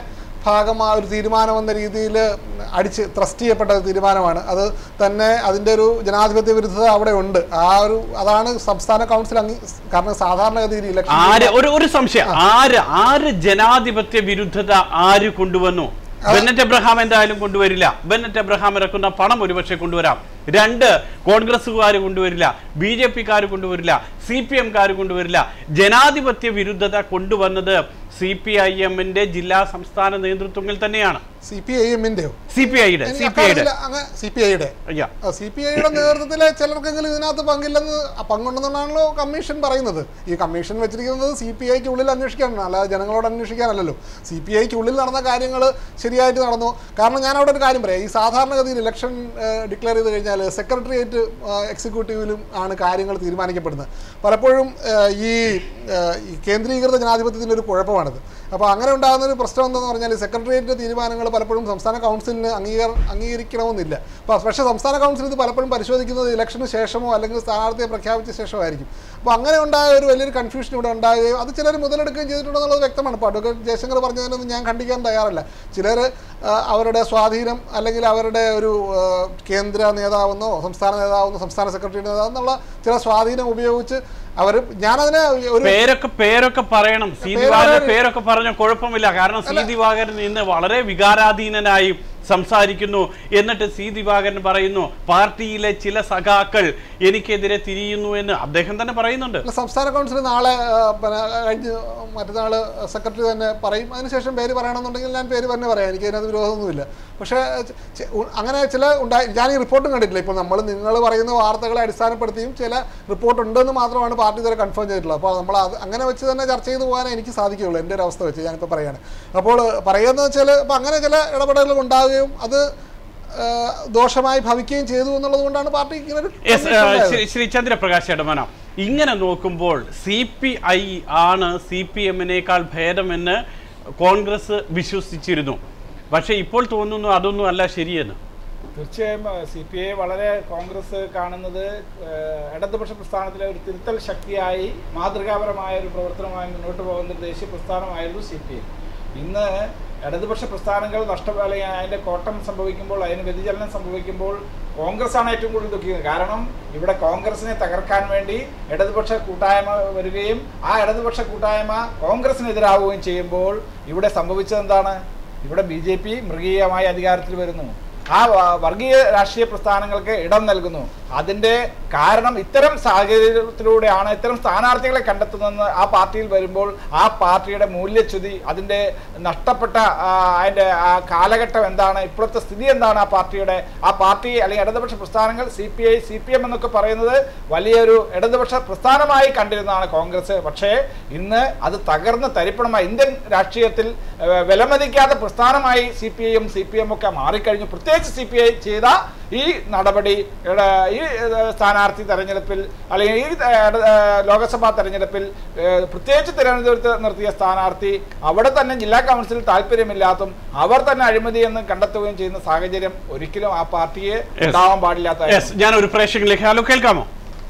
ഭാഗമായ ഒരു തീരുമാനം എന്ന രീതിയിൽ അടിച്ച് ത്രസ്റ്റ് ചെയ്യപ്പെട്ട ഒരു തീരുമാനമാണ് അത് തന്നെ അതിൻ്റെ ഒരു ജനാധിപത്യ വിരുദ്ധത അവിടെ ഉണ്ട് ആ ഒരു അതാണ് സംസ്ഥാന കൗൺസിൽ അംഗീ കാരണം സാധാരണഗതിയിൽ ഇലക്ഷൻ ആര് ഒരു ഒരു സംശയം ആര് ആര് ജനാധിപത്യ വിരുദ്ധത ആര് കൊണ്ടുവന്നു ബെന്നറ്റ് എബ്രഹാം എന്തായാലും കൊണ്ടുവരില്ല ബെന്നറ്റ് എബ്രഹാം ഇറക്കുന്ന പണം ഒരുപക്ഷെ കൊണ്ടുവരാം രണ്ട് കോൺഗ്രസ്സുകാർ കൊണ്ടുവരില്ല ബി ജെ പിക്കാർ കൊണ്ടുവരില്ല സി പി എംകാർ കൊണ്ടുവരില്ല ജനാധിപത്യ വിരുദ്ധത കൊണ്ടുവന്നത് സി പി ഐ എമ്മിന്റെ ജില്ലാ സംസ്ഥാന നേതൃത്വങ്ങൾ തന്നെയാണ് സി പി ഐ എമ്മിൻ്റെയോ സി പി ഐയുടെ സി പി ഐയുടെ അങ്ങനെ സി പി ഐയുടെ അയ്യാ സി പി ഐയുടെ നേതൃത്വത്തിലെ ചിലർക്കെങ്കിലും ഇതിനകത്ത് പങ്കില്ലെന്ന് പങ്കുണ്ടെന്നാണല്ലോ കമ്മീഷൻ പറയുന്നത് ഈ കമ്മീഷൻ വെച്ചിരിക്കുന്നത് സി പി ഐക്ക് ഉള്ളിൽ അന്വേഷിക്കാനാണ് അല്ലാതെ ജനങ്ങളോട് അന്വേഷിക്കാനല്ലല്ലോ സി പി ഐക്ക് ഉള്ളിൽ നടന്ന കാര്യങ്ങൾ ശരിയായിട്ട് നടന്നു കാരണം ഞാൻ അവിടെ ഒരു കാര്യം പറയാം ഈ സാധാരണഗതിയിൽ ഇലക്ഷൻ ഡിക്ലെയർ ചെയ്ത് കഴിഞ്ഞാൽ സെക്രട്ടേറിയറ്റ് എക്സിക്യൂട്ടീവിലും ആണ് കാര്യങ്ങൾ തീരുമാനിക്കപ്പെടുന്നത് പലപ്പോഴും ആ, ഈ ആ, ഈ കേന്ദ്രീകൃത ജനാധിപത്യത്തിൻ്റെ ഒരു കുഴപ്പമാണിത് അപ്പോൾ അങ്ങനെ ഉണ്ടാകുന്ന ഒരു പ്രശ്നം എന്തെന്ന് പറഞ്ഞാൽ സെക്രട്ടേറിയറ്റിൻ്റെ തീരുമാനങ്ങൾ പലപ്പോഴും സംസ്ഥാന കൗൺസിലിന് അംഗീകാര അംഗീകരിക്കണമെന്നില്ല അപ്പോൾ പക്ഷേ സംസ്ഥാന കൗൺസിൽ ഇത് പലപ്പോഴും പരിശോധിക്കുന്നത് ഇലക്ഷന് ശേഷമോ അല്ലെങ്കിൽ സ്ഥാനാർത്ഥിയെ പ്രഖ്യാപിച്ച ശേഷമായിരിക്കും അപ്പോൾ അങ്ങനെ ഉണ്ടായ ഒരു വലിയൊരു കൺഫ്യൂഷൻ ഇവിടെ ഉണ്ടാകുകയും അത് ചിലർ മുതലെടുക്കുകയും ചെയ്തിട്ടുണ്ടെന്നുള്ളത് വ്യക്തമാണ് ഇപ്പോൾ അഡ്വക്കേറ്റ് ജയശങ്കർ പറഞ്ഞതിനൊന്നും ഞാൻ ഖണ്ഡിക്കാൻ തയ്യാറല്ല ചിലർ അവരുടെ സ്വാധീനം അല്ലെങ്കിൽ അവരുടെ ഒരു ആ, കേന്ദ്ര നേതാവെന്നോ സംസ്ഥാന നേതാവെന്നോ സംസ്ഥാന സെക്രട്ടറി നേതാവെന്നുള്ള ചില സ്വാധീനം ഉപയോഗിച്ച് അവർ ഞാനതിനെ ഒരു പേരൊക്കെ പേരൊക്കെ പറയണം സി പേര് ദിവാകരൻ പറയാൻ- പേരൊക്കെ പറഞ്ഞ കുഴപ്പമില്ല കാരണം സി ദിവാകരൻ ഇന്ന് വളരെ വികാരാധീനനായി സംസാരിക്കുന്നു എന്നിട്ട് സി ദിവാകരൻ പറയുന്നു പാർട്ടിയിലെ ചില സഖാക്കൾ എനിക്കെതിരെ തിരിയുന്നു എന്ന് അദ്ദേഹം തന്നെ പറയുന്നുണ്ട് അല്ല, സംസ്ഥാന കൗൺസിൽ നാളെ ആ, പിന്നെ കഴിഞ്ഞ് മറ്റന്നാൾ സെക്രട്ടറി തന്നെ പറയും അതിനുശേഷം പേര് പറയണമെന്നുണ്ടെങ്കിൽ ഞാൻ പേര് തന്നെ പറയാം എനിക്ക് അതിനകത്ത് വിരോധമൊന്നുമില്ല പക്ഷേ ചെ- ചെ- ഉ- അങ്ങനെ ചില ഉണ്ടായി ഞാൻ ഈ റിപ്പോർട്ടും കണ്ടിട്ടില്ല ഇപ്പോൾ നമ്മൾ നിങ്ങൾ പറയുന്ന വാർത്തകളെ അടിസ്ഥാനപ്പെടുത്തിയും ചില റിപ്പോർട്ട് ഉണ്ടെന്ന് മാത്രമാണ് പാർട്ടി ഇതുവരെ കൺഫേം ചെയ്തിട്ടുള്ളത് അപ്പോൾ നമ്മൾ അത് അങ്ങനെ വെച്ച് തന്നെ ചർച്ച ചെയ്ത് പോകാനേ എനിക്ക് സാധിക്കുകയുള്ളൂ എൻ്റെ ഒരു അവസ്ഥ വെച്ച് ഞാനിപ്പോൾ പറയാണ് അപ്പോൾ പറയുന്നത് വെച്ചാൽ ഇപ്പോൾ അങ്ങനെ ചില ഇടപെടലുകൾ ഉണ്ടാവുകയും അത് ആ, ദോഷമായി ഭവിക്കുകയും ചെയ്തു എന്നുള്ളത് കൊണ്ടാണ് പാർട്ടി ഇങ്ങനെ ഒരു Yes, condition uh, ഉണ്ടായത്. ശ്രീ- ശ്രീ ചന്ദ്രപ്രകാശ് ഇടമന ഇങ്ങനെ നോക്കുമ്പോൾ സി പി ഐ ആണ് സി പി എമ്മിനേക്കാൾ ഭേദമെന്ന് കോൺഗ്രസ് വിശ്വസിച്ചിരുന്നു പക്ഷേ ഇപ്പോൾ തോന്നുന്നു അതൊന്നും അല്ല ശരിയെന്ന് തീർച്ചയായും സി പി ഐ വളരെ കോൺഗ്രസ് കാണുന്നത് ഏഹ്, ഇടതുപക്ഷ പ്രസ്ഥാനത്തിലെ ഒരു തിരുത്തൽ ശക്തിയായി മാതൃകാപരമായ ഒരു പ്രവർത്തനമായി മുന്നോട്ട് പോകുന്ന ഒരു ദേശീയ പ്രസ്ഥാനമായിരുന്നു സി പി ഐ ഇന്ന് ഇടതുപക്ഷ പ്രസ്ഥാനങ്ങൾ നഷ്ട അല്ലെങ്കിൽ അതിൻ്റെ കോട്ടം സംഭവിക്കുമ്പോൾ അതിന് വ്യതിചലനം സംഭവിക്കുമ്പോൾ കോൺഗ്രസ് ആണ് ഏറ്റവും കൂടുതൽ ദുഃഖിക്കുന്നത് കാരണം ഇവിടെ കോൺഗ്രസിനെ തകർക്കാൻ വേണ്ടി ഇടതുപക്ഷ കൂട്ടായ്മ വരികയും ആ ഇടതുപക്ഷ കൂട്ടായ്മ കോൺഗ്രസിനെതിരാവുകയും ചെയ്യുമ്പോൾ ഇവിടെ സംഭവിച്ചത് എന്താണ് ഇവിടെ ബി ജെ പി മൃഗീയമായ അധികാരത്തിൽ വരുന്നു ആ വ- വർഗീയ രാഷ്ട്രീയ പ്രസ്ഥാനങ്ങൾക്ക് ഇടം നൽകുന്നു അതിന്റെ കാരണം ഇത്തരം സാഹചര്യത്തിലൂടെയാണ് ഇത്തരം സ്ഥാനാർത്ഥികളെ കണ്ടെത്തുന്നതെന്ന് ആ പാർട്ടിയിൽ വരുമ്പോൾ ആ പാർട്ടിയുടെ മൂല്യച്യുതി അതിന്റെ നഷ്ടപ്പെട്ട ആ, അതിന്റെ ആ കാലഘട്ടം എന്താണ് ഇപ്പോഴത്തെ സ്ഥിതി എന്താണ് ആ പാർട്ടിയുടെ ആ പാർട്ടി അല്ലെങ്കിൽ ഇടതുപക്ഷ പ്രസ്ഥാനങ്ങൾ C P I C P M എന്നൊക്കെ പറയുന്നത് വലിയൊരു ഇടതുപക്ഷ പ്രസ്ഥാനമായി കണ്ടിരുന്നതാണ് കോൺഗ്രസ് പക്ഷേ ഇന്ന് അത് തകർന്ന് തരിപ്പണമായി ഇന്ത്യൻ രാഷ്ട്രീയത്തിൽ ഏഹ്, വിലമതിക്കാത്ത പ്രസ്ഥാനമായി സി പി ഐയും സി പി എം ഒക്കെ മാറിക്കഴിഞ്ഞു പ്രത്യേകിച്ച് സി പി ഐ ചെയ്ത ഈ നടപടി ഇവിടെ ഈ ഏഹ്, സ്ഥാനാർത്ഥി തെരഞ്ഞെടുപ്പിൽ അല്ലെങ്കിൽ ഈ ഏഹ്, ഏഹ്, ലോക്സഭാ തെരഞ്ഞെടുപ്പിൽ ഏഹ്, പ്രത്യേകിച്ച് തിരുവനന്തപുരത്ത് നിർത്തിയ സ്ഥാനാർത്ഥി അവിടെ തന്നെ ജില്ലാ കൗൺസിൽ താല്പര്യമില്ലാത്തും അവർ തന്നെ അഴിമതി എന്ന് കണ്ടെത്തുകയും ചെയ്യുന്ന സാഹചര്യം ഒരിക്കലും ആ പാർട്ടിയെ ഉണ്ടാവാൻ പാടില്ലാത്ത യെസ് ഞാൻ ഒരു പ്രേക്ഷകരിലേക്ക് ഹലോ കേൾക്കാമോ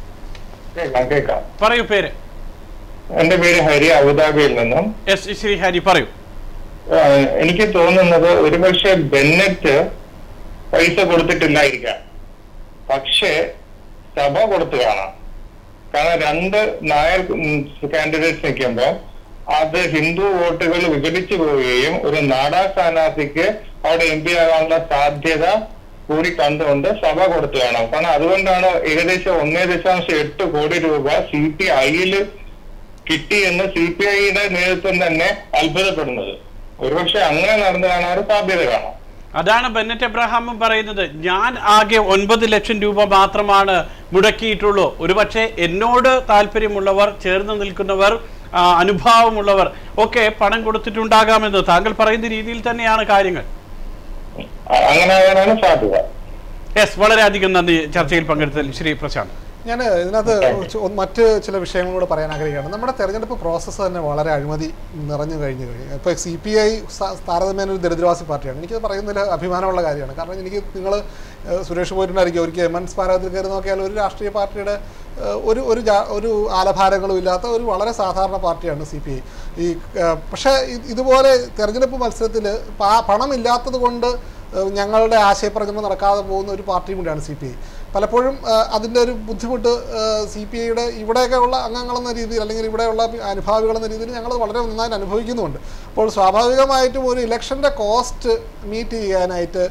കേൾക്കാം കേൾക്കാം പറയൂ പേര് എന്റെ പേര് ഹരി അബുദാബിയിൽ നിന്നും എസ് ശ്രീ ഹരി പറയൂ ആഹ് എനിക്ക് തോന്നുന്നത് ഒരുപക്ഷെ ബെന്നറ്റ് പൈസ കൊടുത്തിട്ടില്ലായിരിക്കാം പക്ഷേ സഭ കൊടുത്തു കാണാം കാരണം രണ്ട് നായർ കാൻഡിഡേറ്റ്സ് നിൽക്കുമ്പോൾ അത് ഹിന്ദു വോട്ടുകൾ വിഘടിച്ചു പോവുകയും ഒരു നാടാ സ്ഥാനാർത്ഥിക്ക് അവിടെ എം പി ആകാനുള്ള സാധ്യത കൂടി കണ്ടുകൊണ്ട് സഭ കൊടുത്തു കാണാം കാരണം അതുകൊണ്ടാണ് ഏകദേശം ഒന്നേ ദശാംശം എട്ട് കോടി രൂപ സി പി ഐയിൽ കിട്ടിയെന്ന് സി പി ഐയുടെ നേതൃത്വം തന്നെ അത്ഭുതപ്പെടുന്നത് ഒരുപക്ഷെ അങ്ങനെ നടന്നു കാണാൻ സാധ്യത കാണാം അതാണ് ബെന്നറ്റ് എബ്രഹാമും പറയുന്നത് ഞാൻ ആകെ ഒൻപത് ലക്ഷം രൂപ മാത്രമാണ് മുടക്കിയിട്ടുള്ളൂ ഒരുപക്ഷെ എന്നോട് താല്പര്യമുള്ളവർ ചേർന്ന് നിൽക്കുന്നവർ ആ, അനുഭാവമുള്ളവർ ഒക്കെ പണം കൊടുത്തിട്ടുണ്ടാകാമെന്ന് താങ്കൾ പറയുന്ന രീതിയിൽ തന്നെയാണ് കാര്യങ്ങൾ അ- അങ്ങനെ ആകാനാണ് സാധ്യത യെസ് വളരെയധികം നന്ദി ചർച്ചയിൽ പങ്കെടുത്തതിൽ ശ്രീ പ്രശാന്ത് ഞാൻ ഇതിനകത്ത് ചു- ഒന്ന് മറ്റ് ചില വിഷയങ്ങളൂടെ പറയാൻ ആഗ്രഹിക്കുകയാണ് നമ്മുടെ തെരഞ്ഞെടുപ്പ് പ്രോസസ്സ് തന്നെ വളരെ അഴിമതി നിറഞ്ഞു കഴിഞ്ഞു കഴിഞ്ഞു ഇപ്പോൾ സി പി ഐ താരതമ്യേന ഒരു ദരിദ്രവാസി പാർട്ടിയാണ് എനിക്കത് പറയുന്നതിൽ അഭിമാനമുള്ള കാര്യമാണ് കാരണം എനിക്ക് നിങ്ങൾ സുരേഷ് പോയിട്ടുണ്ടായിരിക്കും ഒരിക്കൽ എം എൻ സ്മാരകത്തിൽ കയറി നോക്കിയാൽ ഒരു രാഷ്ട്രീയ പാർട്ടിയുടെ ഏഹ്, ഒരു ഒരു ജാ- ഒരു ആലഭാരങ്ങളും ഇല്ലാത്ത ഒരു വളരെ സാധാരണ പാർട്ടിയാണ് സി പി ഐ ഈ ഏഹ്, പക്ഷേ ഇത് ഇതുപോലെ തെരഞ്ഞെടുപ്പ് മത്സരത്തിൽ പണമില്ലാത്തത് കൊണ്ട് ഏഹ് ഞങ്ങളുടെ ആശയപ്രചരണം നടക്കാതെ പോകുന്ന ഒരു പാർട്ടിയും കൂടിയാണ് സി പി ഐ പലപ്പോഴും ഏഹ് അതിൻ്റെ ഒരു ബുദ്ധിമുട്ട് സി പി ഐയുടെ ഇവിടെയൊക്കെ ഉള്ള അംഗങ്ങളെന്ന രീതിയിൽ അല്ലെങ്കിൽ ഇവിടെയുള്ള അനുഭാവികളെന്ന രീതിയിൽ ഞങ്ങൾ വളരെ നന്നായി അനുഭവിക്കുന്നുമുണ്ട് അപ്പോൾ സ്വാഭാവികമായിട്ടും ഒരു ഇലക്ഷൻ്റെ കോസ്റ്റ് മീറ്റ് ചെയ്യാനായിട്ട്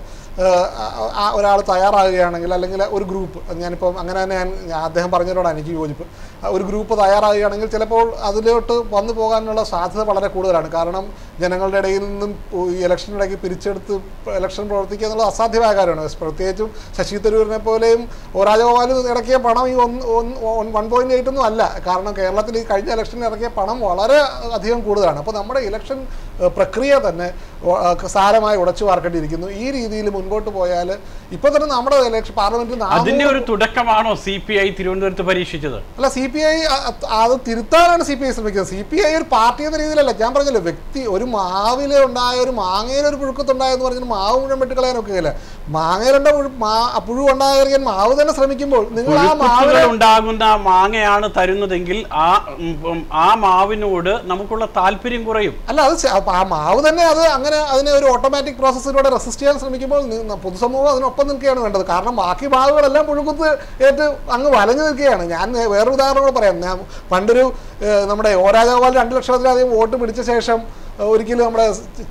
ഒരാൾ തയ്യാറാകുകയാണെങ്കിൽ അല്ലെങ്കിൽ ഒരു ഗ്രൂപ്പ് ഞാനിപ്പം അങ്ങനെ തന്നെ ഞാൻ ഞാൻ അദ്ദേഹം പറഞ്ഞതിനോടാണ് എനിക്ക് യോജിപ്പ് ആ, ഒരു ഗ്രൂപ്പ് തയ്യാറാകുകയാണെങ്കിൽ ചിലപ്പോൾ അതിലോട്ട് വന്നു പോകാനുള്ള സാധ്യത വളരെ കൂടുതലാണ് കാരണം ജനങ്ങളുടെ ഇടയിൽ നിന്നും ഈ ഇലക്ഷനിടയ്ക്ക് പിരിച്ചെടുത്ത് ഇലക്ഷൻ പ്രവർത്തിക്കുക എന്നുള്ളത് അസാധ്യമായ കാര്യമാണ് പ്രത്യേകിച്ചും ശശി തരൂരിനെ പോലെയും ഒ രാജഗോപാൽ ഇറക്കിയ പണം ഈ ഒന്ന് വൺ പോയിന്റ് എയ്റ്റ് ഒന്നും അല്ല കാരണം കേരളത്തിൽ ഈ കഴിഞ്ഞ ഇലക്ഷനിൽ ഇറക്കിയ പണം വളരെ അധികം കൂടുതലാണ് അപ്പോൾ നമ്മുടെ ഇലക്ഷൻ ഏഹ്, പ്രക്രിയ തന്നെ വ- ഏഹ്, സാരമായി ഉടച്ചു വാർക്കേണ്ടിയിരിക്കുന്നു ഈ രീതിയിൽ മുൻപോട്ട് പോയാൽ ഇപ്പോൾ തന്നെ നമ്മുടെ ഇലക്ഷൻ പാർലമെന്റിൽ അതിന്റെ നാനൂറ് ഒരു തുടക്കമാണോ സി പി ഐ തിരുവനന്തപുരത്ത് പരീക്ഷിച്ചത് അല്ല സി പി ഐ അത് തിരുത്താനാണ് സി പി ഐ ശ്രമിക്കുന്നത് സി പി ഐ ഒരു പാർട്ടി എന്ന രീതിയിലല്ല ഞാൻ പറഞ്ഞല്ലോ വ്യക്തി ഒരു മാവിലെ ഉണ്ടായ ഒരു മാങ്ങയിൽ ഒരു പുഴുക്കത്തുണ്ടായെന്ന് പറഞ്ഞാൽ മാവ് മുഴുവൻ വെട്ടിക്കളയാനൊക്കെയല്ല മാങ്ങയിലുണ്ട പുഴു- മാ- പുഴു ഉണ്ടാകാൻ മാവ് തന്നെ ശ്രമിക്കുമ്പോൾ നിങ്ങൾ ആ പുഴുക്കുത്തുകൾ മാവിലെ ഉണ്ടാകുന്ന മാങ്ങയാണ് തരുന്നതെങ്കിൽ ആ ഉം, ഉം, ആ മാവിനോട് നമുക്കുള്ള താല്പര്യം കുറയും അല്ല അത് ചെ- അപ്പൊ ആ മാവ് തന്നെ അത് അങ്ങനെ അതിനെ ഒരു ഓട്ടോമാറ്റിക് പ്രോസസ്സിലൂടെ റെസിസ്റ്റ് ചെയ്യാൻ ശ്രമിക്കുമ്പോൾ നി- ന- പൊതുസമൂഹം അതിനൊപ്പം നിൽക്കുകയാണ് വേണ്ടത് കാരണം ബാക്കി മാവുകളെല്ലാം പുഴുക്കുത്ത് ഏറ്റ് അങ്ങ് വലഞ്ഞു നിൽക്കുകയാണ് ഞാൻ നേ- വേറൊരു ഉദാഹരണം കൂടെ പറയാം ഞാൻ പണ്ടൊരു ഏഹ്, നമ്മുടെ ഒ രാജഗോപാൽ രണ്ട് ലക്ഷത്തിലധികം വോട്ട് പിടിച്ച ശേഷം ഏഹ്, ഒരിക്കലും നമ്മുടെ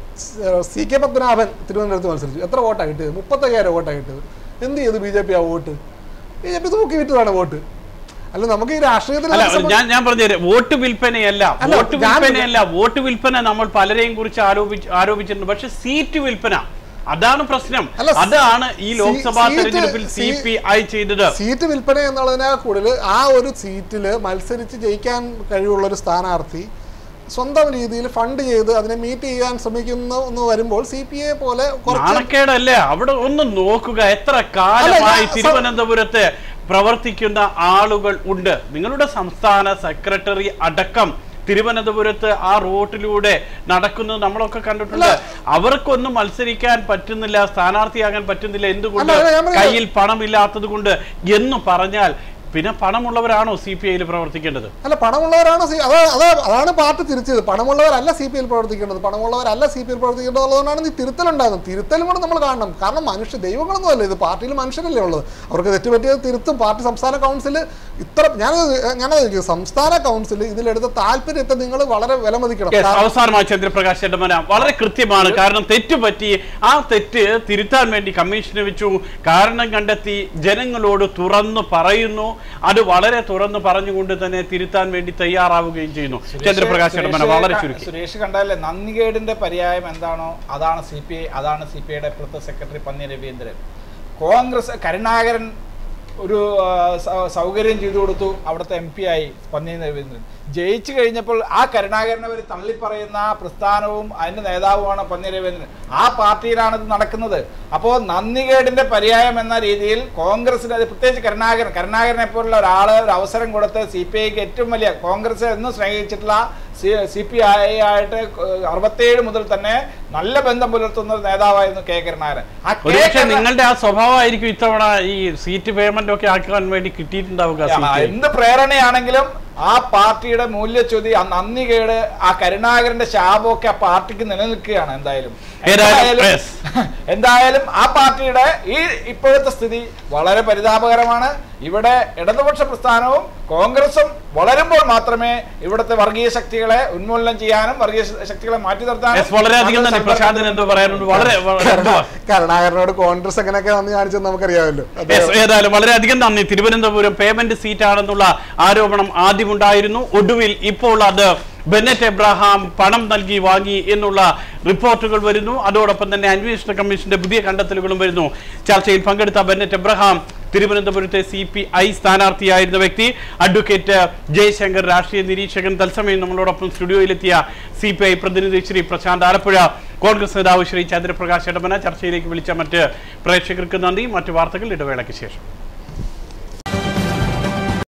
സി കെ പത്മനാഭൻ തിരുവനന്തപുരത്ത് മത്സരിച്ചു എത്ര വോട്ടാണ് കിട്ടിയത് മുപ്പത്തയ്യായിരം വോട്ടാണ് കിട്ടിയത് എന്ത് ചെയ്തു ബി ജെ പി ആ വോട്ട് ബി ജെ പി തൂക്കി വിറ്റതാണ് വോട്ട് അല്ല നമുക്ക് ഈ രാഷ്ട്രീയത്തിൽ അല്ല അത് സംബന്ധി- ഞാൻ ഞാൻ പറഞ്ഞുതരാം വോട്ട് വിൽപ്പനയല്ല അല്ല, വോട്ട് ഞാൻ- വിൽപ്പനയല്ല വോട്ട് വിൽപ്പന നമ്മൾ പലരെയും കുറിച്ച് ആരോപിച്ച് ആരോപിച്ചിട്ടുണ്ട് പക്ഷെ സീറ്റ് വിൽപ്പന അതാണ് പ്രശ്നം അല്ല, അതാണ് ഈ സീ- ലോക്സഭാ സീറ്റ് തെരഞ്ഞെടുപ്പിൽ സി സീ- പി ഐ ചെയ്തത് സീറ്റ് വിൽപ്പന എന്നുള്ളതിനേക്കാൾ കൂടുതൽ ആ ഒരു സീറ്റിൽ മത്സരിച്ച് ജയിക്കാൻ കഴിവുള്ള ഒരു സ്ഥാനാർത്ഥി സ്വന്തം രീതിയിൽ ഫണ്ട് ചെയ്ത് അതിനെ മീറ്റ് ചെയ്യാൻ ശ്രമിക്കുന്ന എന്ന് വരുമ്പോൾ സി പി ഐ പോലെ കുറച്ച് നാണക്കേടല്ലേ അവിടെ ഒന്ന് നോക്കുക എത്ര കാലമായി ഞാൻ- തിരുവനന്തപുരത്ത് പ്രവർത്തിക്കുന്ന ആളുകൾ ഉണ്ട് നിങ്ങളുടെ സംസ്ഥാന സെക്രട്ടറി അടക്കം തിരുവനന്തപുരത്ത് ആ റോട്ടിലൂടെ നടക്കുന്നത് നമ്മളൊക്കെ കണ്ടിട്ടുണ്ട് അവർക്കൊന്നും മത്സരിക്കാൻ പറ്റുന്നില്ല സ്ഥാനാർത്ഥിയാകാൻ പറ്റുന്നില്ല എന്തുകൊണ്ട് അല്ല, ഞാൻ പറഞ്ഞത്- കയ്യിൽ പണമില്ലാത്തത് കൊണ്ട് എന്ന് പറഞ്ഞാൽ പിന്നെ പണമുള്ളവരാണോ സി പി ഐയിൽ പ്രവർത്തിക്കേണ്ടത് അല്ല പണമുള്ളവരാണ് സി അതാ അതാ അതാണ് പാർട്ടി തിരിച്ചത് പണമുള്ളവരല്ല സി പി എൽ പ്രവർത്തിക്കേണ്ടത് പണമുള്ളവരല്ല സി പി എൽ പ്രവർത്തിക്കേണ്ടത് ഉള്ളതുകൊണ്ടാണ് ഈ തിരുത്തലുണ്ടാകുന്നത് തിരുത്തലും കൂടെ നമ്മൾ കാണണം കാരണം മനുഷ്യ ദൈവങ്ങളൊന്നും അല്ല ഇത് പാർട്ടിയിൽ മനുഷ്യരല്ലേ ഉള്ളത് അവർക്ക് തെറ്റുപറ്റിയത് തിരുത്തും പാർട്ടി സംസ്ഥാന കൗൺസിൽ ഇത്ര ഞാൻ ഞാനത് ചോദിക്കുന്നത് സംസ്ഥാന കൗൺസിൽ ഇതിലെടുത്ത താല്പര്യത്തെ നിങ്ങൾ വളരെ വിലമതിക്കണം Yes, കാരണം- അവസാനമായി ചന്ദ്രപ്രകാശ് ചേട്ടമന വളരെ കൃത്യമാണ് കാരണം തെറ്റ് പറ്റി ആ തെറ്റ് തിരുത്താൻ വേണ്ടി കമ്മീഷനെ വെച്ചു കാരണം കണ്ടെത്തി ജനങ്ങളോട് തുറന്നു പറയുന്നു അത് വളരെ തുറന്നു പറഞ്ഞുകൊണ്ട് തന്നെ തിരുത്താൻ വേണ്ടി തയ്യാറാവുകയും ചെയ്യുന്നു ചന്ദ്രപ്രകാശ് ചേട്ടമന സുരേഷ് വളരെ ക- ചുരുക്കി സുരേഷ് കണ്ടല്ലേ നന്ദികേടിന്റെ പര്യായം എന്താണോ അതാണ് സി പി ഐ അതാണ് സി പി ഐയുടെ ഇപ്പോഴത്തെ സെക്രട്ടറി പന്നി രവീന്ദ്രൻ കോൺഗ്രസ് കരുണാകരൻ ഒരു ആ, സ- സൗകര്യം ചെയ്തു കൊടുത്തു അവിടുത്തെ എം പി ആയി പന്നി രവീന്ദ്രൻ ജയിച്ചു കഴിഞ്ഞപ്പോൾ ആ കരുണാകരനെ അവർ തള്ളിപ്പറയുന്ന ആ പ്രസ്ഥാനവും അതിന്റെ നേതാവുമാണ് പന്നി രവീന്ദ്രൻ ആ പാർട്ടിയിലാണ് ഇത് നടക്കുന്നത് അപ്പോൾ നന്ദികേടിന്റെ പര്യായം എന്ന രീതിയിൽ കോൺഗ്രസിന് അത് പ്രത്യേകിച്ച് കരുണാകരൻ കരുണാകരനെ പോലുള്ള ഒരാള് ഒരു അവസരം കൊടുത്ത് സി പി ഐക്ക് ഏറ്റവും വലിയ കോൺഗ്രസ് എന്നും സ്നേഹിച്ചിട്ടുള്ള സി പി ഐ ആയിട്ട് അറുപത്തേഴ് മുതൽ തന്നെ നല്ല ബന്ധം പുലർത്തുന്ന ഒരു നേതാവായിരുന്നു കെ കരുണാകരൻ ആ കെ ഒരുപക്ഷെ കരുണാ- നിങ്ങളുടെ ആ സ്വഭാവമായിരിക്കും ഇത്തവണ ഈ സീറ്റ് പേയ്മെന്റ് ഒക്കെ ആക്കാൻ വേണ്ടി കിട്ടിയിട്ടുണ്ടാവുക ആ, സീറ്റ് എന്ത് പ്രേരണയാണെങ്കിലും ആ പാർട്ടിയുടെ മൂല്യച്യുതി ആ നന്ദികേട് ആ കരുണാകരന്റെ ശാപമൊക്കെ ആ പാർട്ടിക്ക് നിലനിൽക്കുകയാണ് എന്തായാലും ഏതായാലും, yes. എന്തായാലും ആ പാർട്ടിയുടെ ഈ ഇപ്പോഴത്തെ സ്ഥിതി വളരെ പരിതാപകരമാണ് ഇവിടെ ഇടതുപക്ഷ പ്രസ്ഥാനവും കോൺഗ്രസും വളരുമ്പോൾ മാത്രമേ ഇവിടുത്തെ വർഗീയ ശക്തികളെ ഉന്മൂലനം ചെയ്യാനും വർഗീയ ശ- ശക്തികളെ മാറ്റി നിർത്താനും Yes, വളരെയധികം തന്നെ പ്രശാന്തിന് എന്തോ പറയാനുണ്ട് വളരെ വളരെ എന്തുവാ? കരുണാകരനോട് കോൺഗ്രസ് എങ്ങനെയൊക്കെ നന്ദി കാണിച്ചെന്ന് നമുക്കറിയാമല്ലോ അത് Yes, ഏതായാലും വളരെയധികം നന്ദി തിരുവനന്തപുരം പേയ്മെന്റ് സീറ്റ് ആണെന്നുള്ള ആരോപണം ആദ്യമുണ്ടായിരുന്നു ഒടുവിൽ ഇപ്പോൾ അത് ബെന്നറ്റ് എബ്രഹാം പണം നൽകി വാങ്ങി എന്നുള്ള റിപ്പോർട്ടുകൾ വരുന്നു അതോടൊപ്പം തന്നെ അന്വേഷണ കമ്മീഷന്റെ പുതിയ കണ്ടെത്തലുകളും വരുന്നു ചർച്ചയിൽ പങ്കെടുത്ത ബെന്നറ്റ് എബ്രഹാം തിരുവനന്തപുരത്തെ സി പി ഐ സ്ഥാനാർത്ഥിയായിരുന്ന വ്യക്തി അഡ്വക്കേറ്റ് ജയശങ്കർ രാഷ്ട്രീയ നിരീക്ഷകൻ തത്സമയം നമ്മളോടൊപ്പം സ്റ്റുഡിയോയിലെത്തിയ സി പി ഐ പ്രതിനിധി ശ്രീ പ്രശാന്ത് ആലപ്പുഴ കോൺഗ്രസ് നേതാവ് ശ്രീ ചന്ദ്രപ്രകാശ് എടമന ചർച്ചയിലേക്ക് വിളിച്ച മറ്റ് പ്രേക്ഷകർക്ക് നന്ദി മറ്റു വാർത്തകൾ ഇടവേളയ്ക്ക് ശേഷം